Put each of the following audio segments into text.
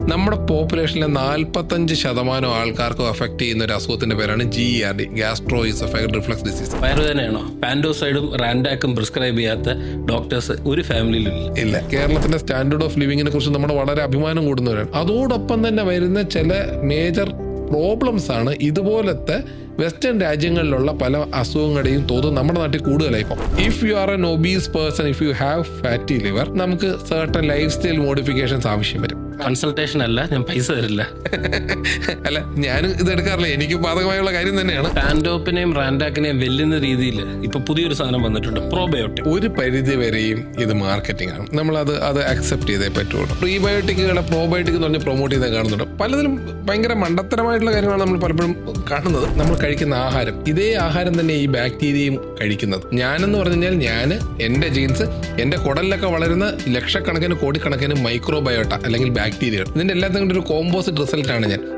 നമ്മുടെ പോപ്പുലേഷനിലെ നാൽപ്പത്തഞ്ച് ശതമാനം ആൾക്കാർക്കും അഫക്ട് ചെയ്യുന്ന ഒരു അസുഖത്തിന്റെ പേരാണ് G R D gastro oesophageal reflux disease വയറുവേദനയാണോ പാൻഡോസൈഡും റാൻഡാക്കും പ്രിസ്ക്രൈബ് ചെയ്യാത്ത ഡോക്ടേഴ്സ് ഒരു ഫാമിലിയിലും ഇല്ല ഇല്ല കേരളത്തിന്റെ സ്റ്റാൻഡേർഡ് ഓഫ് ലിവിങ്ങിനെ കുറിച്ച് നമ്മൾ വളരെ അഭിമാനം കൂടുന്നവരാണ് അതോടൊപ്പം തന്നെ വരുന്ന ചില മേജർ പ്രോബ്ലംസ് ആണ് ഇതുപോലത്തെ വെസ്റ്റേൺ രാജ്യങ്ങളിലുള്ള പല അസുഖങ്ങളുടെയും തോത് നമ്മുടെ നാട്ടിൽ കൂടുതലായി ഇപ്പം if you are an obese person if you have fatty liver നമുക്ക് സർട്ടൺ ലൈഫ് സ്റ്റൈൽ മോഡിഫിക്കേഷൻസ് ആവശ്യം വരും കൺസൾട്ടേഷൻ അല്ല ഞാൻ പൈസ തരില്ല അല്ല ഞാൻ ഇത് എടുക്കാറില്ല എനിക്ക് ബാധകമായുള്ള കാര്യം തന്നെയാണ് പാൻഡോപ്പിനെയും റാൻഡാക്കിനെയും വെല്ലുന്ന രീതിയിൽ ഇപ്പൊ പുതിയൊരു സാധനം വന്നിട്ടുണ്ട് പ്രോബയോട്ടിക് ഒരു പരിധി വരെയും ഇത് മാർക്കറ്റിംഗ് ആണ് നമ്മൾ അത് അത് അക്സെപ്റ്റ് ചെയ്തേ പറ്റുള്ളൂ പ്രീബയോട്ടിക്കുകളെ പ്രോബയോട്ടിക് എന്ന് പറഞ്ഞ് പ്രൊമോട്ട് ചെയ്ത് കാണുന്നുണ്ട് പലതിലും ഭയങ്കര മണ്ടത്തരമായിട്ടുള്ള കാര്യങ്ങളാണ് നമ്മൾ പലപ്പോഴും കാണുന്നത് നമ്മൾ കഴിക്കുന്ന ആഹാരം ഇതേ ആഹാരം തന്നെ ഈ ബാക്ടീരിയയും കഴിക്കുന്നത് ഞാനെന്ന് പറഞ്ഞു കഴിഞ്ഞാൽ ഞാൻ എൻ്റെ ജീൻസ് എൻ്റെ കുടലിലൊക്കെ വളരുന്ന ലക്ഷക്കണക്കിന് കോടിക്കണക്കിന് മൈക്രോബയോട്ട അല്ലെങ്കിൽ ബാക്ടീരിയകൾ ഇതിന്റെ എല്ലാത്തിനും കൂടി ഒരു കോമ്പോസിറ്റ് റിസൾട്ട് ആണ് ഞാൻ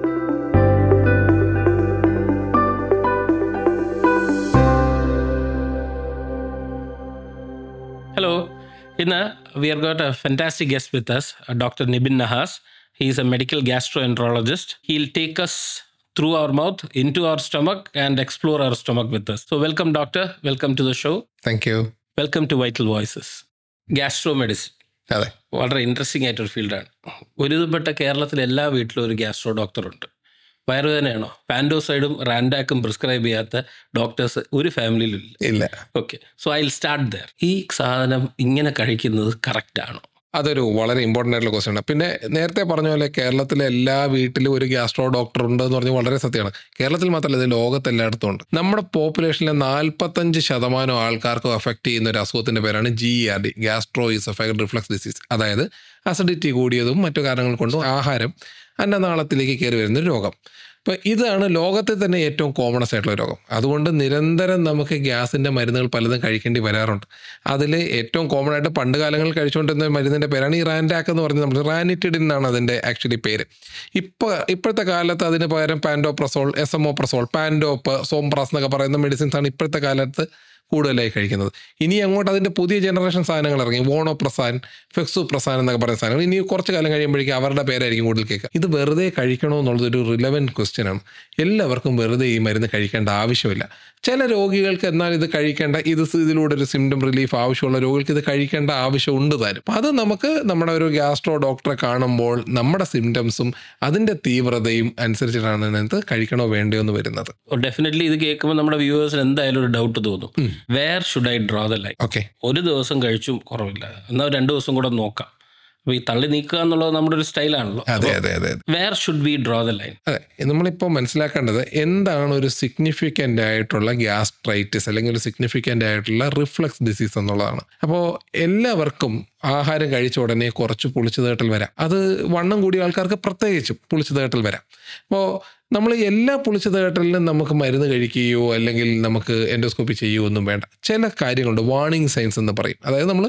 ഹലോ ഇന്ന് we are got a fantastic guest with us doctor Nibin Nahas he is a medical gastroenterologist he'll take us through our mouth into our stomach and explore our stomach with us so welcome doctor welcome to the show thank you welcome to vital voices gastro medicine അതെ വളരെ interesting ആയിട്ടൊരു ഫീൽഡാണ് ഒരുവിധപ്പെട്ട കേരളത്തിലെ എല്ലാ വീട്ടിലും ഒരു gastro ഡോക്ടറുണ്ട് വയറുവേദനയാണോ പാൻഡോസൈഡും റാൻഡാക്കും പ്രിസ്ക്രൈബ് ചെയ്യാത്ത ഡോക്ടേഴ്സ് ഒരു ഫാമിലിയിലും ഇല്ല ഇല്ല okay so I start there ഈ സാധനം ഇങ്ങനെ കഴിക്കുന്നത് കറക്റ്റ് ആണോ അതൊരു വളരെ ഇമ്പോർട്ടൻ്റ് ആയിട്ടുള്ള ക്വസ്റ്റ്യൻ ആണ് പിന്നെ നേരത്തെ പറഞ്ഞ പോലെ കേരളത്തിലെ എല്ലാ വീട്ടിലും ഒരു ഗ്യാസ്ട്രോ ഡോക്ടർ ഉണ്ട് എന്ന് പറഞ്ഞാൽ വളരെ സത്യമാണ് കേരളത്തിൽ മാത്രമല്ല ഇത് ലോകത്ത് എല്ലായിടത്തും ഉണ്ട് നമ്മുടെ പോപ്പുലേഷനിലെ നാൽപ്പത്തഞ്ച് ശതമാനം ആൾക്കാർക്കും അഫക്ട് ചെയ്യുന്ന ഒരു അസുഖത്തിന്റെ പേരാണ് G R D gastro oesophageal reflux disease അതായത് അസിഡിറ്റി കൂടിയതും മറ്റു കാരണങ്ങൾ കൊണ്ടും ആഹാരം അന്നനാളത്തിലേക്ക് കയറി വരുന്ന ഒരു രോഗം അപ്പോൾ ഇതാണ് ലോകത്തിൽ തന്നെ ഏറ്റവും കോമണസ് ആയിട്ടുള്ള രോഗം അതുകൊണ്ട് നിരന്തരം നമുക്ക് ഗ്യാസിൻ്റെ മരുന്നുകൾ പലതും കഴിക്കേണ്ടി വരാറുണ്ട് അതിൽ ഏറ്റവും കോമൺ ആയിട്ട് പണ്ട് കാലങ്ങളിൽ കഴിച്ചുകൊണ്ടിരുന്ന മരുന്നിൻ്റെ പേരാണ് ഈ റാൻഡാക്ക് എന്ന് പറഞ്ഞ് നമ്മൾ റാനിറ്റിഡിൻ എന്നാണ് അതിൻ്റെ ആക്ച്വലി പേര് ഇപ്പോൾ ഇപ്പോഴത്തെ കാലത്ത് അതിന് പകരം pantoprazole esomeprazole Pantop Sompraz എന്നൊക്കെ പറയുന്ന മെഡിസിൻസ് ആണ് ഇപ്പോഴത്തെ കാലത്ത് കൂടുതലായി കഴിക്കുന്നത് ഇനി അങ്ങോട്ട് അതിൻ്റെ പുതിയ ജനറേഷൻ സാധനങ്ങൾ ഇറങ്ങി വോണോപ്രസാൻ ഫെക്സു പ്രസാൻ എന്നൊക്കെ പറയുന്ന സാധനങ്ങൾ ഇനി കുറച്ച് കാലം കഴിയുമ്പോഴേക്കും അവരുടെ പേരായിരിക്കും കൂടുതൽ കേൾക്കുക ഇത് വെറുതെ കഴിക്കണോ എന്നുള്ളതൊരു റിലവൻറ്റ് ക്വസ്റ്റ്യൻ ആണ് എല്ലാവർക്കും വെറുതെ ഈ മരുന്ന് കഴിക്കേണ്ട ആവശ്യമില്ല ചില രോഗികൾക്ക് എന്നാൽ ഇത് കഴിക്കേണ്ട ഇത് ഇതിലൂടെ ഒരു സിംറ്റം റിലീഫ് ആവശ്യമുള്ള രോഗികൾക്ക് ഇത് കഴിക്കേണ്ട ആവശ്യമുണ്ട് താനും അപ്പം അത് നമുക്ക് നമ്മുടെ ഒരു ഗ്യാസ്ട്രോ ഡോക്ടറെ കാണുമ്പോൾ നമ്മുടെ സിംറ്റംസും അതിൻ്റെ തീവ്രതയും അനുസരിച്ചിട്ടാണ് ഇതിനകത്ത് കഴിക്കണോ വേണ്ടയോ എന്ന് വരുന്നത് ഡെഫിനറ്റ്ലി ഇത് കേൾക്കുമ്പോൾ നമ്മുടെ വ്യൂവേഴ്സിന് എന്തായാലും ഒരു ഡൗട്ട് തോന്നും where should I draw the line okay ഒരു ദിവസം കഴിച്ചും കുറവില്ല എന്നാൽ രണ്ട് ദിവസം കൂടെ നോക്കാം അപ്പോൾ ഈ തള്ളി നീക്കുക എന്നുള്ളത് നമ്മുടെ ഒരു സ്റ്റൈലാണല്ലോ അതെ അതെ അതെ അതെ where should we draw the line അതെ നമ്മളിപ്പോൾ മനസ്സിലാക്കേണ്ടത് എന്താണ് ഒരു സിഗ്നിഫിക്കൻ്റ് ആയിട്ടുള്ള ഗ്യാസ്ട്രൈറ്റിസ് അല്ലെങ്കിൽ ഒരു സിഗ്നിഫിക്കൻ്റ് ആയിട്ടുള്ള റിഫ്ലക്സ് ഡിസീസ് എന്നുള്ളതാണ് അപ്പോൾ എല്ലാവർക്കും ആഹാരം കഴിച്ച ഉടനെ കുറച്ച് പുളിച്ചു തേട്ടൽ വരാം അത് വണ്ണം കൂടിയ ആൾക്കാർക്ക് പ്രത്യേകിച്ചും പുളിച്ചു തേട്ടൽ വരാം അപ്പോൾ നമ്മൾ എല്ലാ പുളിച്ചു തേട്ടലിനും നമുക്ക് മരുന്ന് കഴിക്കുകയോ അല്ലെങ്കിൽ നമുക്ക് എൻഡോസ്കോപ്പി ചെയ്യുകയോ ഒന്നും വേണ്ട ചില കാര്യങ്ങളുണ്ട് വാർണിംഗ് സൈൻസ് എന്ന് പറയും അതായത് നമ്മൾ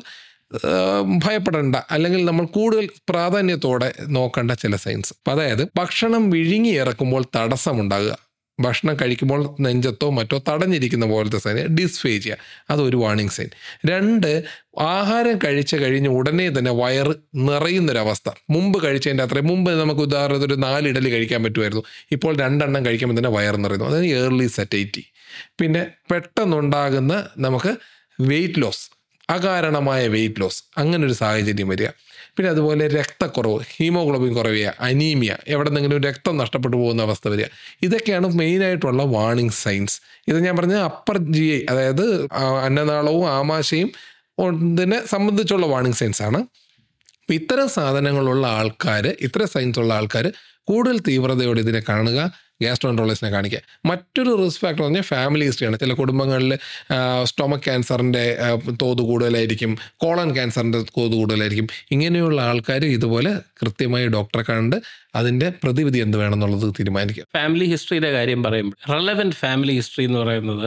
ഭയപ്പെടേണ്ട അല്ലെങ്കിൽ നമ്മൾ കൂടുതൽ പ്രാധാന്യത്തോടെ നോക്കേണ്ട ചില സൈൻസ് അതായത് ഭക്ഷണം വിഴുങ്ങി ഇറക്കുമ്പോൾ തടസ്സമുണ്ടാകുക ഭക്ഷണം കഴിക്കുമ്പോൾ നെഞ്ചത്തോ മറ്റോ തടഞ്ഞിരിക്കുന്ന പോലത്തെ സൈൻ ഡിസ്ഫേജിയ അതൊരു വാർണിംഗ് സൈൻ രണ്ട് ആഹാരം കഴിച്ച് കഴിഞ്ഞ് ഉടനെ തന്നെ വയറ് നിറയുന്നൊരവസ്ഥ മുമ്പ് കഴിച്ചതിൻ്റെ അത്രയും മുമ്പ് നമുക്ക് ഉദാഹരണത്തിന് ഒരു നാല് ഇഡലി കഴിക്കാൻ പറ്റുമായിരുന്നു ഇപ്പോൾ രണ്ടെണ്ണം കഴിക്കുമ്പോൾ തന്നെ വയറ് നിറയുന്നു അതായത് ഏർലി സെറ്റൈറ്റി പിന്നെ പെട്ടെന്നുണ്ടാകുന്ന നമുക്ക് വെയിറ്റ് ലോസ് അകാരണമായ വെയിറ്റ് ലോസ് അങ്ങനെ ഒരു സാഹചര്യം വരിക പിന്നെ അതുപോലെ രക്തക്കുറവ് ഹീമോഗ്ലോബിൻ കുറയുക അനീമിയ എവിടെ നിന്നെങ്കിലും രക്തം നഷ്ടപ്പെട്ടു പോകുന്ന അവസ്ഥ വരിക ഇതൊക്കെയാണ് മെയിനായിട്ടുള്ള വാർണിംഗ് സൈൻസ് ഇത് ഞാൻ പറഞ്ഞ അപ്പർ ജി ഐ അതായത് അന്നനാളവും ആമാശയും ഇതിനെ സംബന്ധിച്ചുള്ള വാർണിംഗ് സൈൻസ് ആണ് അപ്പം ഇത്തരം സാധനങ്ങളുള്ള ആൾക്കാർ ഇത്തരം സൈൻസ് ഉള്ള ആൾക്കാർ കൂടുതൽ തീവ്രതയോടെ ഇതിനെ കാണുക ഗ്യാസ്ട്രോൻട്രോളജിസ്റ്റിനെ കാണിക്കുക മറ്റൊരു റിസ്ക് ഫാക്ടർ എന്ന് പറഞ്ഞാൽ ഫാമിലി ഹിസ്റ്ററിയാണ് ചില കുടുംബങ്ങളിൽ സ്റ്റൊമക് ക്യാൻസറിൻ്റെ തോത് കൂടുതലായിരിക്കും കോളൻ ക്യാൻസറിൻ്റെ തോത് കൂടുതലായിരിക്കും ഇങ്ങനെയുള്ള ആൾക്കാർ ഇതുപോലെ കൃത്യമായി ഡോക്ടറെ കണ്ട് അതിൻ്റെ പ്രതിവിധി എന്ത് വേണമെന്നുള്ളത് തീരുമാനിക്കുക ഫാമിലി ഹിസ്റ്ററിയുടെ കാര്യം പറയുമ്പോൾ റെലവെൻറ്റ് ഫാമിലി ഹിസ്റ്ററി എന്ന് പറയുന്നത്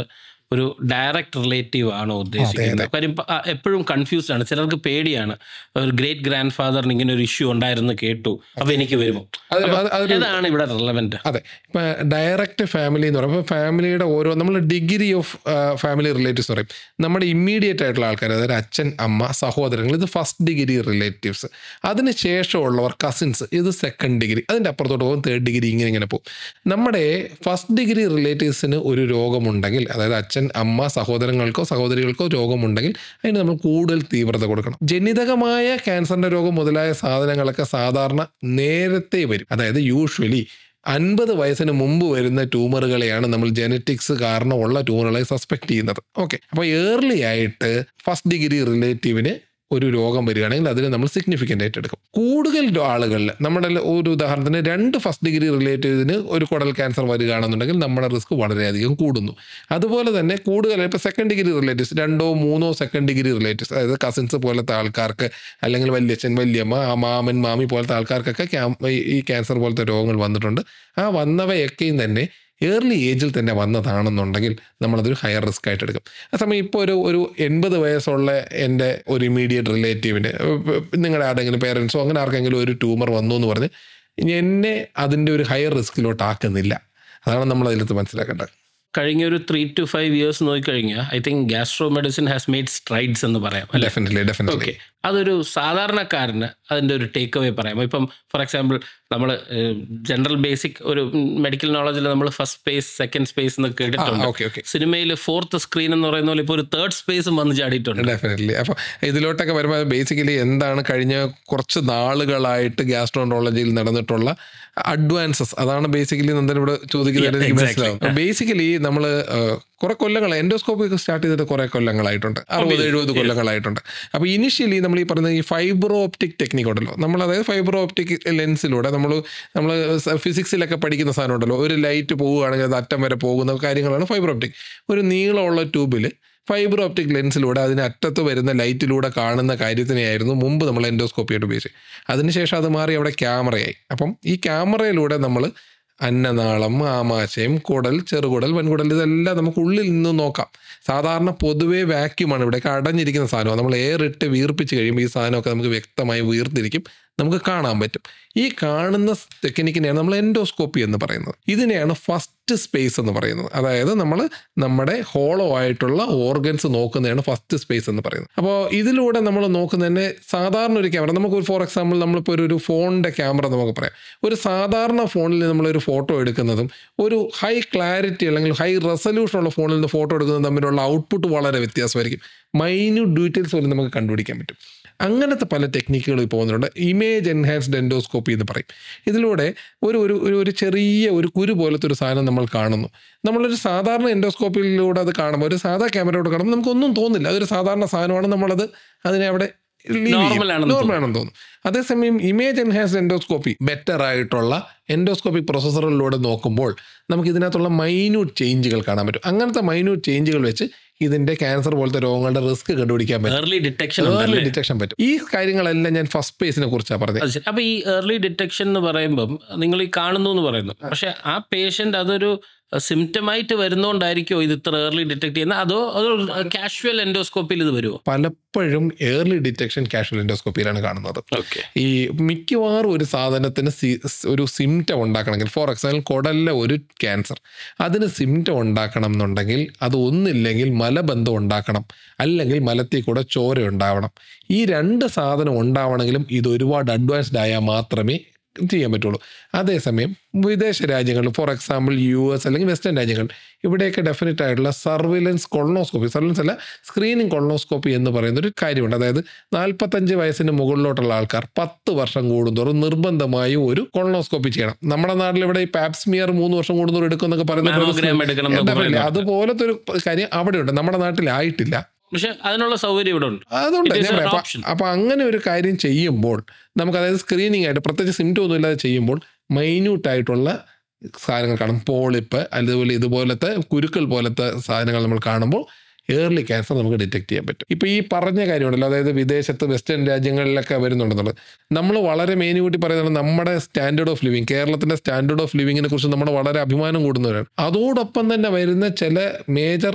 ഒരു ഡയറക്റ്റ് റിലേറ്റീവ് ആണോ ഉദ്ദേശിക്കുന്നത് കാര്യം ഇപ്പൊ, ആ, എപ്പോഴും കൺഫ്യൂസ്ഡ് ആണ് ചിലർക്ക് പേടിയാണ് ഒരു ഗ്രേറ്റ് ഗ്രാൻഡ് ഫാദറിന് ഇങ്ങനെ ഒരു ഇഷ്യൂ ഉണ്ടായിരുന്നു കേട്ടു അപ്പൊ എനിക്ക് വരുമോ അത് അത് അതൊരു ഏതാണ് ഇവിടെ റിലവൻറ്റ് അതെ ഇപ്പം ഡയറക്റ്റ് ഫാമിലി എന്ന് പറയുമ്പോൾ ഫാമിലിയുടെ ഓരോ നമ്മൾ ഡിഗ്രി ഓഫ് ഫാമിലി റിലേറ്റീവ്സ് പറയും നമ്മുടെ ഇമ്മീഡിയറ്റ് ആയിട്ടുള്ള ആൾക്കാർ അതായത് അച്ഛൻ അമ്മ സഹോദരങ്ങൾ ഇത് ഫസ്റ്റ് ഡിഗ്രി റിലേറ്റീവ്സ് അതിന് ശേഷമുള്ളവർ കസിൻസ് ഇത് സെക്കൻഡ് ഡിഗ്രി അതിൻ്റെ അപ്പുറത്തോട്ട് പോകും തേർഡ് ഡിഗ്രി ഇങ്ങനെ ഇങ്ങനെ പോകും നമ്മുടെ ഫസ്റ്റ് ഡിഗ്രി റിലേറ്റീവ്സിന് ഒരു രോഗമുണ്ടെങ്കിൽ അതായത് അച്ഛൻ അമ്മ സഹോദരങ്ങൾക്കോ സഹോദരികൾക്കോ രോഗമുണ്ടെങ്കിൽ അതിന് നമ്മൾ കൂടുതൽ തീവ്രത കൊടുക്കണം ജനിതകമായ ക്യാൻസറിൻ്റെ രോഗം മുതലായ സാധനങ്ങളൊക്കെ സാധാരണ നേരത്തെ വരും അതായത് യൂഷ്വലി അൻപത് വയസ്സിന് മുമ്പ് വരുന്ന ട്യൂമറുകളെയാണ് നമ്മൾ ജനറ്റിക്സ് കാരണമുള്ള ട്യൂമറുകളെ സസ്പെക്ട് ചെയ്യുന്നത് ഓക്കെ അപ്പോൾ ഏർലി ആയിട്ട് ഫസ്റ്റ് ഡിഗ്രി റിലേറ്റീവിന് ഒരു രോഗം വരികയാണെങ്കിൽ അതിന് നമ്മൾ സിഗ്നിഫിക്കൻ്റ് ആയിട്ട് എടുക്കും കൂടുതൽ ആളുകളിൽ നമ്മുടെ ഒരു ഉദാഹരണത്തിന് രണ്ട് ഫസ്റ്റ് ഡിഗ്രി റിലേറ്റീവിന് ഒരു കുടൽ ക്യാൻസർ വരികയാണെന്നുണ്ടെങ്കിൽ നമ്മുടെ റിസ്ക് വളരെയധികം കൂടുന്നു അതുപോലെ തന്നെ കൂടുതൽ ഇപ്പോൾ സെക്കൻഡ് ഡിഗ്രി റിലേറ്റീവ്സ് രണ്ടോ മൂന്നോ സെക്കൻഡ് ഡിഗ്രി റിലേറ്റീവ്സ് അതായത് കസിൻസ് പോലത്തെ ആൾക്കാർക്ക് അല്ലെങ്കിൽ വല്യച്ഛൻ വല്യമ്മ ആ മാമൻ മാമി പോലത്തെ ആൾക്കാർക്കൊക്കെ ക്യാം- ഈ- ഈ ക്യാൻസർ പോലത്തെ രോഗങ്ങൾ വന്നിട്ടുണ്ട് ആ വന്നവയൊക്കെയും തന്നെ ഏർലി ഏജിൽ തന്നെ വന്നതാണെന്നുണ്ടെങ്കിൽ നമ്മളതൊരു ഹയർ റിസ്ക് ആയിട്ട് എടുക്കും ആ സമയം ഇപ്പോൾ ഒരു ഒരു എൺപത് വയസ്സുള്ള എൻ്റെ ഒരു ഇമ്മീഡിയറ്റ് റിലേറ്റീവിന് നിങ്ങളുടെ ആരുടെങ്കിലും പേരൻസോ അങ്ങനെ ആർക്കെങ്കിലും ഒരു ട്യൂമർ വന്നു എന്ന് പറഞ്ഞ് എന്നെ അതിൻ്റെ ഒരു ഹയർ റിസ്കിലോട്ട് ആക്കുന്നില്ല അതാണ് നമ്മൾ അതിലത്ത് മനസ്സിലാക്കേണ്ടത് കഴിഞ്ഞ ഒരു ത്രീ ടു ഫൈവ് ഇയേഴ്സ് നോക്കിക്കഴിഞ്ഞാൽ I think gastro medicine has made strides എന്ന് പറയാം അല്ലെ ഡെഫിനറ്റ്ലി ഡെഫിനറ്റ്ലി ഓക്കെ അതൊരു സാധാരണക്കാരന് അതിൻ്റെ ഒരു ടേക്ക് അവേ പറയാം ഇപ്പം ഫോർ എക്സാമ്പിൾ നമ്മൾ ജനറൽ ബേസിക് ഒരു മെഡിക്കൽ നോളജിൽ നമ്മൾ ഫസ്റ്റ് സ്പേസ് സെക്കൻഡ് സ്പേസ് എന്നൊക്കെ കേട്ടിട്ടുണ്ട് ഓക്കെ ഓക്കെ സിനിമയിൽ ഫോർത്ത് സ്ക്രീൻ എന്ന് പറയുന്ന പോലെ ഇപ്പോൾ ഒരു തേർഡ് സ്പേസും വന്ന് ചാടിയിട്ടുണ്ട് ഡെഫിനറ്റ്ലി അപ്പോൾ ഇതിലോട്ടൊക്കെ വരുമ്പോൾ ബേസിക്കലി എന്താണ് കഴിഞ്ഞ കുറച്ച് നാളുകളായിട്ട് ഗ്യാസ്ട്രോൻട്രോളജിയിൽ നടന്നിട്ടുള്ള അഡ്വാൻസസ് അതാണ് ബേസിക്കലി നന്ദൻ ഇവിടെ ചോദിക്കുന്നത് എനിക്ക് exactly. മനസ്സിലാവും ബേസിക്കലി നമ്മൾ കുറെ കൊല്ലങ്ങൾ എൻഡോസ്കോപ്പി ഒക്കെ സ്റ്റാർട്ട് ചെയ്തിട്ട് കുറെ കൊല്ലങ്ങളായിട്ടുണ്ട് അറുപത് എഴുപത് കൊല്ലങ്ങളായിട്ടുണ്ട് അപ്പോൾ ഇനിഷ്യലി നമ്മൾ ഈ പറയുന്ന ഈ ഫൈബ്രോ ഓപ്റ്റിക് ടെക്നിക് ഉണ്ടല്ലോ നമ്മൾ അതായത് ഫൈബ്രോ ഓപ്റ്റിക് ലെൻസിലൂടെ നമ്മൾ നമ്മൾ ഫിസിക്സിലൊക്കെ പഠിക്കുന്ന സാധനം ഉണ്ടല്ലോ ഒരു ലൈറ്റ് പോവുകയാണെങ്കിൽ അത് അറ്റം വരെ പോകുന്ന കാര്യങ്ങളാണ് ഫൈബ്രോ ഓപ്റ്റിക് ഒരു നീളമുള്ള ട്യൂബിൽ ഫൈബർ ഓപ്റ്റിക് ലെൻസിലൂടെ അതിന് അറ്റത്ത് വരുന്ന ലൈറ്റിലൂടെ കാണുന്ന കാര്യത്തിനെയായിരുന്നു മുമ്പ് നമ്മൾ എൻഡോസ്കോപ്പിയായിട്ട് ഉപയോഗിച്ചത് അതിനുശേഷം അത് മാറി അവിടെ ക്യാമറയായി അപ്പം ഈ ക്യാമറയിലൂടെ നമ്മൾ അന്നനാളം ആമാശയം കുടൽ ചെറുകുടൽ വൻകുടൽ ഇതെല്ലാം നമുക്ക് ഉള്ളിൽ നിന്ന് നോക്കാം സാധാരണ പൊതുവേ വാക്യൂമാണ് ഇവിടെ അടഞ്ഞിരിക്കുന്ന സാധനമാണ് നമ്മൾ എയർ ഇട്ട് വീർപ്പിച്ച് കഴിയുമ്പോൾ ഈ സാധനമൊക്കെ നമുക്ക് വ്യക്തമായി വീർത്തിരിക്കും നമുക്ക് കാണാൻ പറ്റും ഈ കാണുന്ന ടെക്നിക്കിനെയാണ് നമ്മൾ എൻഡോസ്കോപ്പി എന്ന് പറയുന്നത് ഇതിനെയാണ് ഫസ്റ്റ് സ്പേസ് എന്ന് പറയുന്നത് അതായത് നമ്മൾ നമ്മുടെ ഹോളോ ആയിട്ടുള്ള ഓർഗൻസ് നോക്കുന്നതാണ് ഫസ്റ്റ് സ്പേസ് എന്ന് പറയുന്നത് അപ്പോൾ ഇതിലൂടെ നമ്മൾ നോക്കുന്നതന്നെ സാധാരണ ഒരു ക്യാമറ നമുക്ക് ഫോർ എക്സാമ്പിൾ നമ്മളിപ്പോൾ ഒരു ഒരു ഫോണിൻ്റെ ക്യാമറ നമുക്ക് പറയാം ഒരു സാധാരണ ഫോണിൽ നമ്മളൊരു ഫോട്ടോ എടുക്കുന്നതും ഒരു ഹൈ ക്ലാരിറ്റി അല്ലെങ്കിൽ ഹൈ റെസൊല്യൂഷൻ ഉള്ള ഫോണിൽ നിന്ന് ഫോട്ടോ എടുക്കുന്നതും തമ്മിലുള്ള ഔട്ട്പുട്ട് വളരെ വ്യത്യാസമായിരിക്കും മൈന്യൂട്ട് ഡീറ്റെയിൽസ് പോലും നമുക്ക് കണ്ടുപിടിക്കാൻ പറ്റും അങ്ങനത്തെ പല ടെക്നിക്കുകൾ ഇപ്പോൾ വന്നിട്ടുണ്ട് ഇമേജ് എൻഹാൻസ്ഡ് എൻഡോസ്കോപ്പി എന്ന് പറയും ഇതിലൂടെ ഒരു ഒരു ഒരു ഒരു ചെറിയ ഒരു കുരു പോലത്തെ ഒരു സാധനം നമ്മൾ കാണുന്നു നമ്മളൊരു സാധാരണ എൻഡോസ്കോപ്പിലൂടെ അത് കാണുമ്പോൾ ഒരു സാധാ ക്യാമറയോട് കാണുമ്പോൾ നമുക്കൊന്നും തോന്നില്ല അതൊരു സാധാരണ സാധനമാണ് നമ്മളത് അതിനെ അവിടെ Normal ആണെന്ന് നോർമൽ ആണെന്ന് തോന്നും അതേസമയം ഇമേജ് എൻഹാൻസ്ഡ് എൻഡോസ്കോപ്പി ബെറ്റർ ആയിട്ടുള്ള എൻഡോസ്കോപ്പി പ്രോസസ്സറിലൂടെ നോക്കുമ്പോൾ നമുക്ക് ഇതിനകത്തുള്ള മൈന്യൂട്ട് ചേഞ്ചുകൾ കാണാൻ പറ്റും അങ്ങനത്തെ മൈന്യൂട്ട് ചേഞ്ചുകൾ വെച്ച് ഇതിന്റെ ക്യാൻസർ പോലത്തെ രോഗങ്ങളുടെ റിസ്ക് കണ്ടുപിടിക്കാൻ പറ്റും ഏർലി ഡിറ്റക്ഷൻ ഏർലി ഡിറ്റക്ഷൻ പറ്റും ഈ കാര്യങ്ങളെല്ലാം ഞാൻ ഫസ്റ്റ് പേസിനെ കുറിച്ചാണ് പറഞ്ഞത് അത് ശരി അപ്പൊ ഈ ഏർലി ഡിറ്റക്ഷൻ എന്ന് പറയുമ്പം നിങ്ങൾ ഈ കാണുന്നു എന്ന് പറയുന്നു പക്ഷെ ആ പേഷ്യന്റ് അതൊരു സിംറ്റമായിട്ട് വരുന്നോണ്ടായിരിക്കോ ഇത് ഇത്ര ഏർലി ഡിറ്റക്ട് ചെയ്യുന്നത് അതോ അതോ കാഷ്വൽ എൻഡോസ്കോപ്പിയിൽ ഇത് വരുമോ പലപ്പോഴും ഏർലി ഡിറ്റക്ഷൻ കാഷ്വൽ എൻഡോസ്കോപ്പിയിലാണ് കാണുന്നത് ഓക്കെ ഈ മിക്കവാറും ഒരു സാധനത്തിന് സി- ഒരു സിംറ്റം ഉണ്ടാക്കണമെങ്കിൽ ഫോർ എക്സാമ്പിൾ കുടലിലെ ഒരു ക്യാൻസർ അതിന് സിംറ്റം ഉണ്ടാക്കണം എന്നുണ്ടെങ്കിൽ അത് ഒന്നില്ലെങ്കിൽ മലബന്ധം ഉണ്ടാക്കണം അല്ലെങ്കിൽ മലത്തിൽ കൂടെ ചോര ഉണ്ടാവണം ഈ രണ്ട് സാധനം ഉണ്ടാവണമെങ്കിലും ഇത് ഒരുപാട് അഡ്വാൻസ്ഡ് ആയാൽ മാത്രമേ ചെയ്യാൻ പറ്റുള്ളൂ അതേസമയം വിദേശ രാജ്യങ്ങൾ ഫോർ എക്സാമ്പിൾ യു എസ് അല്ലെങ്കിൽ വെസ്റ്റേൺ രാജ്യങ്ങൾ ഇവിടെയൊക്കെ ഡെഫിനറ്റ് ആയിട്ടുള്ള സർവിലൻസ് കൊളോസ്കോപ്പി സർവിലൻസ് അല്ല സ്ക്രീനിങ് കൊളോസ്കോപ്പി എന്ന് പറയുന്ന ഒരു കാര്യമുണ്ട് അതായത് നാൽപ്പത്തഞ്ച് വയസ്സിന് മുകളിലോട്ടുള്ള ആൾക്കാർ പത്ത് വർഷം കൂടുന്തോറും നിർബന്ധമായും ഒരു കൊളോസ്കോപ്പി ചെയ്യണം നമ്മുടെ നാട്ടിൽ ഇവിടെ ഈ പാപ്സ്മിയർ മൂന്ന് വർഷം കൂടുന്തോറും എടുക്കും എന്നൊക്കെ Mammogram എടുക്കണം എന്നൊക്കെ Definitely. പറയുന്നുണ്ട്. അതുപോലത്തെ ഒരു കാര്യം അവിടെയുണ്ട് നമ്മുടെ നാട്ടിലായിട്ടില്ല പക്ഷെ അതിനുള്ള സൗകര്യം ഇവിടെ ഉണ്ട് അതുണ്ട് It is ഞാൻ an പറയാം അപ്പൊ- option. അപ്പൊ അങ്ങനെ ഒരു കാര്യം ചെയ്യുമ്പോൾ നമുക്ക് അതായത് സ്ക്രീനിങ് ആയിട്ട് പ്രത്യേകിച്ച് സിംറ്റം ഒന്നും ഇല്ലാതെ ചെയ്യുമ്പോൾ മൈന്യൂട്ട് ആയിട്ടുള്ള സാധനങ്ങൾ കാണും പോളിപ്പ് അതുപോലെ ഇതുപോലത്തെ കുരുക്കൾ പോലത്തെ സാധനങ്ങൾ നമ്മൾ കാണുമ്പോൾ ഏർലി ക്യാൻസർ നമുക്ക് ഡിറ്റക്ട് ചെയ്യാൻ പറ്റും ഇപ്പോൾ ഈ പറഞ്ഞ കാര്യമുണ്ടല്ലോ അതായത് വിദേശത്ത് വെസ്റ്റേൺ രാജ്യങ്ങളിലൊക്കെ വരുന്നുണ്ടെന്നുള്ളത് നമ്മൾ വളരെ മെയിൻ കൂട്ടി പറയുന്നത് നമ്മുടെ സ്റ്റാൻഡേർഡ് ഓഫ് ലിവിങ് കേരളത്തിന്റെ സ്റ്റാൻഡേർഡ് ഓഫ് ലിവിങ്ങിനെ കുറിച്ച് നമ്മൾ വളരെ അഭിമാനം കൂടുന്നവരാണ് അതോടൊപ്പം തന്നെ വരുന്ന ചില മേജർ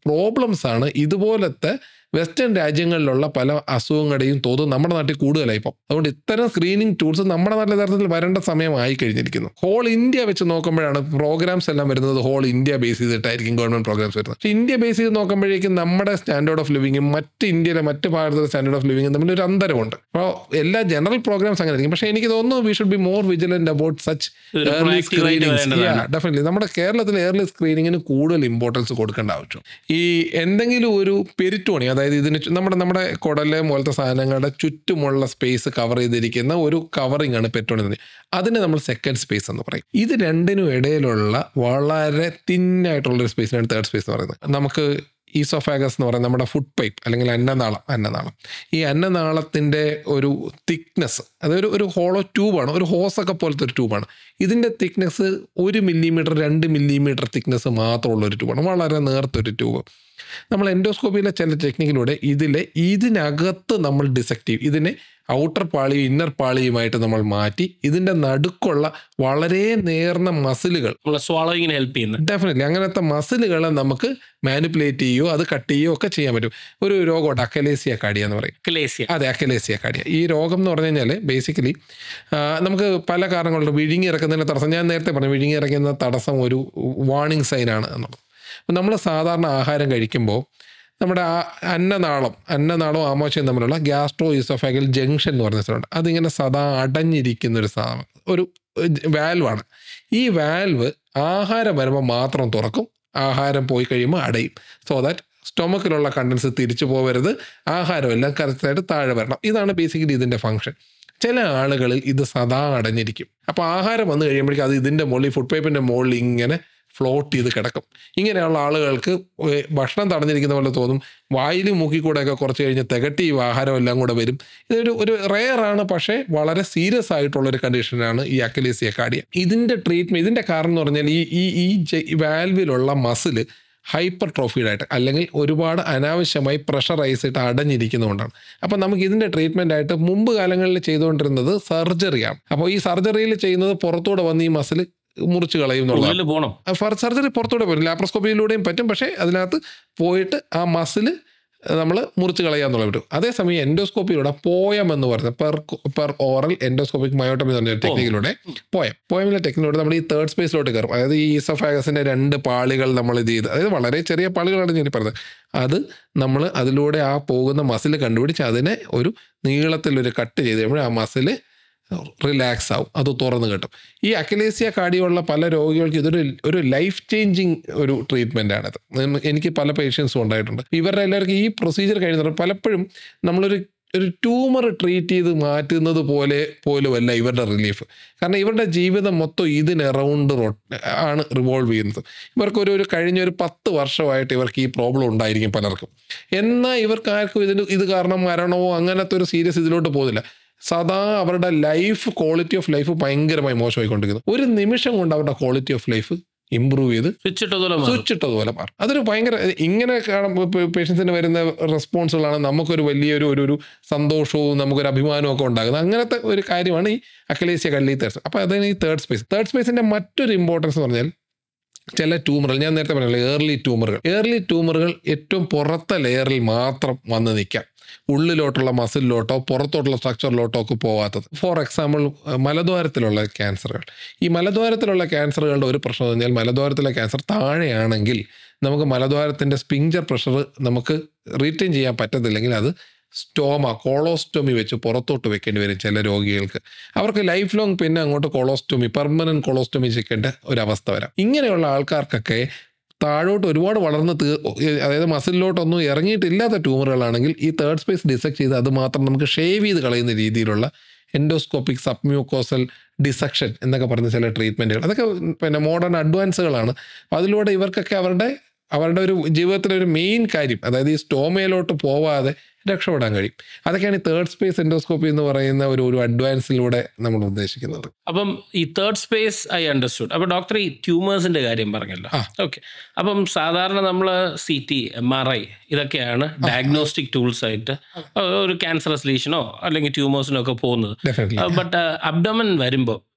പ്രോബ്ലംസ് ആണ് ഇതുപോലത്തെ വെസ്റ്റേൺ രാജ്യങ്ങളിലുള്ള പല അസുഖങ്ങളുടെയും തോത് നമ്മുടെ നാട്ടിൽ കൂടുതലായി ഇപ്പം അതുകൊണ്ട് ഇത്തരം സ്ക്രീനിങ് ടൂൾസ് നമ്മുടെ നാട്ടിൽ യഥാർത്ഥത്തിൽ വരേണ്ട സമയമായി കഴിഞ്ഞിരിക്കുന്നു ഹോൾ ഇന്ത്യ വെച്ച് നോക്കുമ്പോഴാണ് പ്രോഗ്രാംസ് എല്ലാം വരുന്നത് ഹോൾ ഇന്ത്യ ബേസ് ചെയ്തിട്ടായിരിക്കും ഗവൺമെന്റ് പ്രോഗ്രാംസ് വരുന്നത് പക്ഷേ ഇന്ത്യ ബേസ് ചെയ്ത് നോക്കുമ്പോഴേക്കും നമ്മുടെ സ്റ്റാൻഡേർഡ് ഓഫ് ലിവിങ്ങും മറ്റ് ഇന്ത്യയിലെ മറ്റ് ഭാരതത്തിലെ സ്റ്റാൻഡേർഡ് ഓഫ് ലിവിങ്ങും തമ്മിൽ ഒരു അന്തരമുണ്ട് അപ്പോൾ എല്ലാ ജനറൽ പ്രോഗ്രാംസ് അങ്ങനെ ആയിരിക്കും പക്ഷേ എനിക്ക് തോന്നുന്നു we should be more vigilant about such ഒരു ഏർലി proactive ആയിട്ട് വേണ്ടതാണ്. ഡെഫിനറ്റ്ലി നമ്മുടെ കേരളത്തിൽ ഏർലി സ്ക്രീനിങ്ങിന് കൂടുതൽ ഇമ്പോർട്ടൻസ് കൊടുക്കേണ്ട ആവശ്യം ഈ എന്തെങ്കിലും ഒരു പെരിറ്റോണി അതായത് ഇതിന് ചു- നമ്മുടെ നമ്മുടെ കുടല് പോലത്തെ സാധനങ്ങളുടെ ചുറ്റുമുള്ള സ്പേസ് കവർ ചെയ്തിരിക്കുന്ന ഒരു കവറിംഗ് ആണ് പെരിറ്റോണി എന്ന് പറയുന്നത്. അതിനെ നമ്മൾ സെക്കൻഡ് സ്പേസ് എന്ന് പറയും ഇത് രണ്ടിനും ഇടയിലുള്ള വളരെ തിന്നായിട്ടുള്ള ഒരു സ്പേസിനാണ് തേർഡ് സ്പേസ് എന്ന് പറയുന്നത് നമുക്ക് ഈസോഫാഗസ് എന്ന് പറയുന്നത് നമ്മുടെ ഫുഡ് പൈപ്പ് അല്ലെങ്കിൽ അന്നനാളം അന്നനാളം ഈ അന്നനാളത്തിൻ്റെ ഒരു തിക്നെസ് അതൊരു ഒരു ഹോളോ ട്യൂബാണ് ഒരു ഹോസൊക്കെ പോലത്തെ ഒരു ട്യൂബാണ് ഇതിൻ്റെ തിക്നെസ് ഒരു മില്ലിമീറ്റർ രണ്ട് മില്ലിമീറ്റർ തിക്നെസ് മാത്രമുള്ള ഒരു ട്യൂബാണ് വളരെ നേർത്തൊരു ട്യൂബ് നമ്മൾ എൻഡോസ്കോപ്പിയിലെ ചില ടെക്നിക്കിലൂടെ ഇതിലെ ഇതിനകത്ത് നമ്മൾ ഡിസക്ട് ചെയ്യും ഇതിനെ ഔട്ടർ പാളിയും ഇന്നർ പാളിയുമായിട്ട് നമ്മൾ മാറ്റി ഇതിൻ്റെ നടുക്കുള്ള വളരെ നേർന്ന മസിലുകൾ നമ്മളെ സ്വാളോയിങ്ങിന് ഹെൽപ്പ് ചെയ്യുന്നത് ഡെഫിനറ്റ്ലി അങ്ങനത്തെ മസിലുകളെ നമുക്ക് മാനിപ്പുലേറ്റ് ചെയ്യുകയോ അത് കട്ട് ചെയ്യുകയോ ഒക്കെ ചെയ്യാൻ പറ്റും ഒരു രോഗമുണ്ട് അക്കലേസിയ കാടിയ എന്ന് പറയും ക്ലേസിയ അതെ അക്കലേസിയ കാടിയ ഈ രോഗം എന്ന് പറഞ്ഞു കഴിഞ്ഞാൽ ബേസിക്കലി നമുക്ക് പല കാരണങ്ങളുണ്ട് വിഴുങ്ങി ഇറക്കുന്നതിന് തടസ്സം ഞാൻ നേരത്തെ പറഞ്ഞു വിഴുങ്ങി ഇറക്കുന്ന തടസ്സം ഒരു വാണിംഗ് സൈനാണ് എന്നുള്ളത് അപ്പം നമ്മൾ സാധാരണ ആഹാരം കഴിക്കുമ്പോൾ നമ്മുടെ ആ അന്നനാളം അന്നനാളവും ആമോശയും തമ്മിലുള്ള ഗ്യാസ്ട്രോ ഈസോഫാഗൽ ജംഗ്ഷൻ എന്ന് പറഞ്ഞ സ്ഥലമുണ്ട് അതിങ്ങനെ സദാ അടഞ്ഞിരിക്കുന്ന ഒരു സാധനം ഒരു വാൽവാണ് ഈ വാൽവ് ആഹാരം വരുമ്പോൾ മാത്രം തുറക്കും ആഹാരം പോയി കഴിയുമ്പോൾ അടയും സോ ദാറ്റ് സ്റ്റൊമക്കിലുള്ള കണ്ടൻസ് തിരിച്ചു പോകരുത് ആഹാരമെല്ലാം കറക്റ്റായിട്ട് താഴെ വരണം ഇതാണ് ബേസിക്കലി ഇതിൻ്റെ ഫംഗ്ഷൻ ചില ആളുകളിൽ ഇത് സദാ അടഞ്ഞിരിക്കും അപ്പോൾ ആഹാരം വന്നു കഴിയുമ്പോഴേക്കും അത് ഇതിൻ്റെ മുകളിൽ ഫുഡ് പൈപ്പിൻ്റെ മുകളിൽ ഇങ്ങനെ ഫ്ലോട്ട് ചെയ്ത് കിടക്കും ഇങ്ങനെയുള്ള ആളുകൾക്ക് ഏ, ഭക്ഷണം തടഞ്ഞിരിക്കുന്ന പോലെ തോന്നും വായിലും മൂക്കി കൂടെയൊക്കെ കുറച്ച് കഴിഞ്ഞ് തികട്ടി ഈ ആഹാരം എല്ലാം കൂടെ വരും ഇതൊരു ഒരു റെയർ ആണ് പക്ഷേ വളരെ സീരിയസ് ആയിട്ടുള്ള ഒരു കണ്ടീഷനാണ് ഈ അക്കലേസിയ കാർഡിയ ഇതിൻ്റെ ട്രീറ്റ്മെൻറ്റ് ഇതിൻ്റെ കാരണം എന്ന് പറഞ്ഞാൽ ഈ ഈ ഈ ജെ- ഈ വാൽവിലുള്ള മസിൽ ഹൈപ്പർ ട്രോഫീഡായിട്ട് അല്ലെങ്കിൽ ഒരുപാട് അനാവശ്യമായി പ്രഷറൈസ് ചെയ്തിട്ട് അടഞ്ഞിരിക്കുന്നതുകൊണ്ടാണ് അപ്പം നമുക്ക് ഇതിൻ്റെ ട്രീറ്റ്മെൻ്റ് ആയിട്ട് മുമ്പ് കാലങ്ങളിൽ ചെയ്തുകൊണ്ടിരുന്നത് സർജറിയാണ് അപ്പോൾ ഈ സർജറിയിൽ ചെയ്യുന്നത് പുറത്തൂടെ വന്ന് ഈ മസിൽ മുറിച്ച് കളയും എന്നുള്ളതാണ് ഉള്ളിൽ പോണം സർജറി പുറത്തൂടെ പറ്റും ലാപ്രോസ്കോപ്പിയിലൂടെയും പറ്റും പക്ഷേ അതിനകത്ത് പോയിട്ട് ആ മസിൽ നമ്മൾ മുറിച്ച് കളയാന്നുള്ള പറ്റും അതേസമയം എൻഡോസ്കോപ്പിയിലൂടെ പോയം എന്ന് പറയുന്നത് per per oral endoscopic myotomy എന്ന് പറഞ്ഞ ടെക്നിക്കിലൂടെ പോയം പോയമിലെ ടെക്നിക്കിലൂടെ നമ്മൾ ഈ തേർഡ് സ്പേസിലോട്ട് കയറും അതായത് ഈ ഈസോഫാഗസിന്റെ രണ്ട് പാളികൾ നമ്മൾ ഇത് ചെയ്ത് അതായത് വളരെ ചെറിയ പാളികളാണ് ഞാൻ ഈ പറഞ്ഞത് അത് നമ്മൾ അതിലൂടെ ആ പോകുന്ന മസിൽ കണ്ടുപിടിച്ച് അതിനെ ഒരു നീളത്തിലൊരു കട്ട് ചെയ്ത് കഴിയുമ്പോൾ ആ മസിൽ റിലാക്സ് ആവും അത് തുറന്ന് കിട്ടും ഈ അക്കലേസിയ കാർഡിയുള്ള പല രോഗികൾക്ക് ഇതൊരു ഒരു ലൈഫ് ചേഞ്ചിങ് ഒരു ട്രീറ്റ്മെൻ്റ് ആണിത് ഉം എനിക്ക് പല പേഷ്യൻസും ഉണ്ടായിട്ടുണ്ട് ഇവരുടെ എല്ലാവർക്കും ഈ പ്രൊസീജിയർ കഴിയുന്നത് പലപ്പോഴും നമ്മളൊരു ഒരു ട്യൂമർ ട്രീറ്റ് ചെയ്ത് മാറ്റുന്നത് പോലെ പോലുമല്ല ഇവരുടെ റിലീഫ് കാരണം ഇവരുടെ ജീവിതം മൊത്തം ഇതിന് അറൗണ്ട് ആണ് റിവോൾവ് ചെയ്യുന്നത് ഇവർക്ക് ഒരു ഒരു കഴിഞ്ഞ ഒരു പത്ത് വർഷമായിട്ട് ഇവർക്ക് ഈ പ്രോബ്ലം ഉണ്ടായിരിക്കും പലർക്കും എന്നാൽ ഇവർക്ക് ആർക്കും ഇതിന് ഇത് കാരണം മരണമോ അങ്ങനത്തെ ഒരു സീരിയസ് ഇതിലോട്ട് പോകുന്നില്ല സദാ അവരുടെ ലൈഫ് ക്വാളിറ്റി ഓഫ് ലൈഫ് ഭയങ്കരമായി മോശമായിക്കൊണ്ടിരിക്കുന്നു ഒരു നിമിഷം കൊണ്ട് അവരുടെ ക്വാളിറ്റി ഓഫ് ലൈഫ് ഇമ്പ്രൂവ് ചെയ്ത് സ്വിച്ച് ഇട്ടതുപോലെ മാറും സ്വിച്ച് ഇട്ടതുപോലെ മാറും അതൊരു ഭയങ്കര ഇങ്ങനെ പേഷ്യൻസിന് വരുന്ന റെസ്പോൺസുകളാണ് നമുക്കൊരു വലിയൊരു ഒരു ഒരു സന്തോഷവും നമുക്കൊരു അഭിമാനവും ഒക്കെ ഉണ്ടാകുന്നത് അങ്ങനത്തെ ഒരു കാര്യമാണ് ഈ അക്കലേസിയ കള്ളി തേർഡ് അപ്പോൾ അതാണ് ഈ തേർഡ് സ്പേസ് തേർഡ് സ്പേസിന്റെ മറ്റൊരു ഇമ്പോർട്ടൻസ് എന്ന് പറഞ്ഞാൽ ചില ട്യൂമറുകൾ ഞാൻ നേരത്തെ പറഞ്ഞില്ല ഏർലി ട്യൂമറുകൾ ഏർലി ട്യൂമറുകൾ ഏറ്റവും പുറത്തെ ലെയറിൽ മാത്രം വന്ന് നിൽക്കാം ഉള്ളിലോട്ടുള്ള മസിലിലോട്ടോ പുറത്തോട്ടുള്ള സ്ട്രക്ചറിലോട്ടോ ഒക്കെ പോവാത്തത് ഫോർ എക്സാമ്പിൾ മലദ്വാരത്തിലുള്ള ക്യാൻസറുകൾ ഈ മലദ്വാരത്തിലുള്ള ക്യാൻസറുകളുടെ ഒരു പ്രശ്നം എന്ന് പറഞ്ഞാൽ മലദ്വാരത്തിലെ ക്യാൻസർ താഴെയാണെങ്കിൽ നമുക്ക് മലദ്വാരത്തിൻ്റെ സ്പിഞ്ചർ പ്രഷർ നമുക്ക് റീറ്റെയിൻ ചെയ്യാൻ പറ്റത്തില്ലെങ്കിൽ അത് സ്റ്റോമ കോളോസ്റ്റോമി വെച്ച് പുറത്തോട്ട് വെക്കേണ്ടി വരും ചില രോഗികൾക്ക് അവർക്ക് ലൈഫ് ലോങ് പിന്നെ അങ്ങോട്ട് കൊളോസ്റ്റോമി പെർമനന്റ് കൊളോസ്റ്റോമി ചെയ്യേണ്ട ഒരു അവസ്ഥ വരാം ഇങ്ങനെയുള്ള ആൾക്കാർക്കൊക്കെ താഴോട്ട് ഒരുപാട് വളർന്ന് തീ അതായത് മസിലിലോട്ടൊന്നും ഇറങ്ങിയിട്ടില്ലാത്ത ട്യൂമറുകളാണെങ്കിൽ ഈ തേർഡ് സ്പേസ് ഡിസക്ട് ചെയ്ത് അത് മാത്രം നമുക്ക് ഷേവ് ചെയ്ത് കളയുന്ന രീതിയിലുള്ള എൻഡോസ്കോപ്പിക് സബ്മ്യൂക്കോസൽ ഡിസക്ഷൻ എന്നൊക്കെ പറയുന്ന ചില ട്രീറ്റ്മെൻറ്റുകൾ അതൊക്കെ പിന്നെ മോഡേൺ അഡ്വാൻസുകളാണ് അതിലൂടെ ഇവർക്കൊക്കെ അവരുടെ അവരുടെ ഒരു ജീവിതത്തിലെ ഒരു മെയിൻ കാര്യം അതായത് ഈ സ്റ്റോമയിലോട്ട് പോവാതെ രക്ഷപ്പെടാൻ കഴിയും അതൊക്കെയാണ് ഈ തേർഡ് സ്പേസ് എൻഡോസ്കോപ്പി എന്ന് പറയുന്ന ഒരു ഒരു അഡ്വാൻസിലൂടെ നമ്മൾ ഉദ്ദേശിക്കുന്നത് അപ്പം ഈ തേർഡ് സ്പേസ് ഐ അണ്ടർസ്റ്റുഡ് അപ്പൊ ഡോക്ടർ ഈ ട്യൂമേഴ്സിന്റെ കാര്യം പറഞ്ഞല്ലോ ആ. ഓക്കെ അപ്പം സാധാരണ നമ്മൾ C T M R I ഇതൊക്കെയാണ് ഡയഗ്നോസ്റ്റിക് ടൂൾസ് ആയിട്ട് ഒരു ക്യാൻസറസ് ലീഷനോ അല്ലെങ്കിൽ ട്യൂമേഴ്സിനോ ഒക്കെ പോകുന്നത് ഡെഫിനറ്റ്ലി ബട്ട് അബ്ഡമൻ വരുമ്പോൾ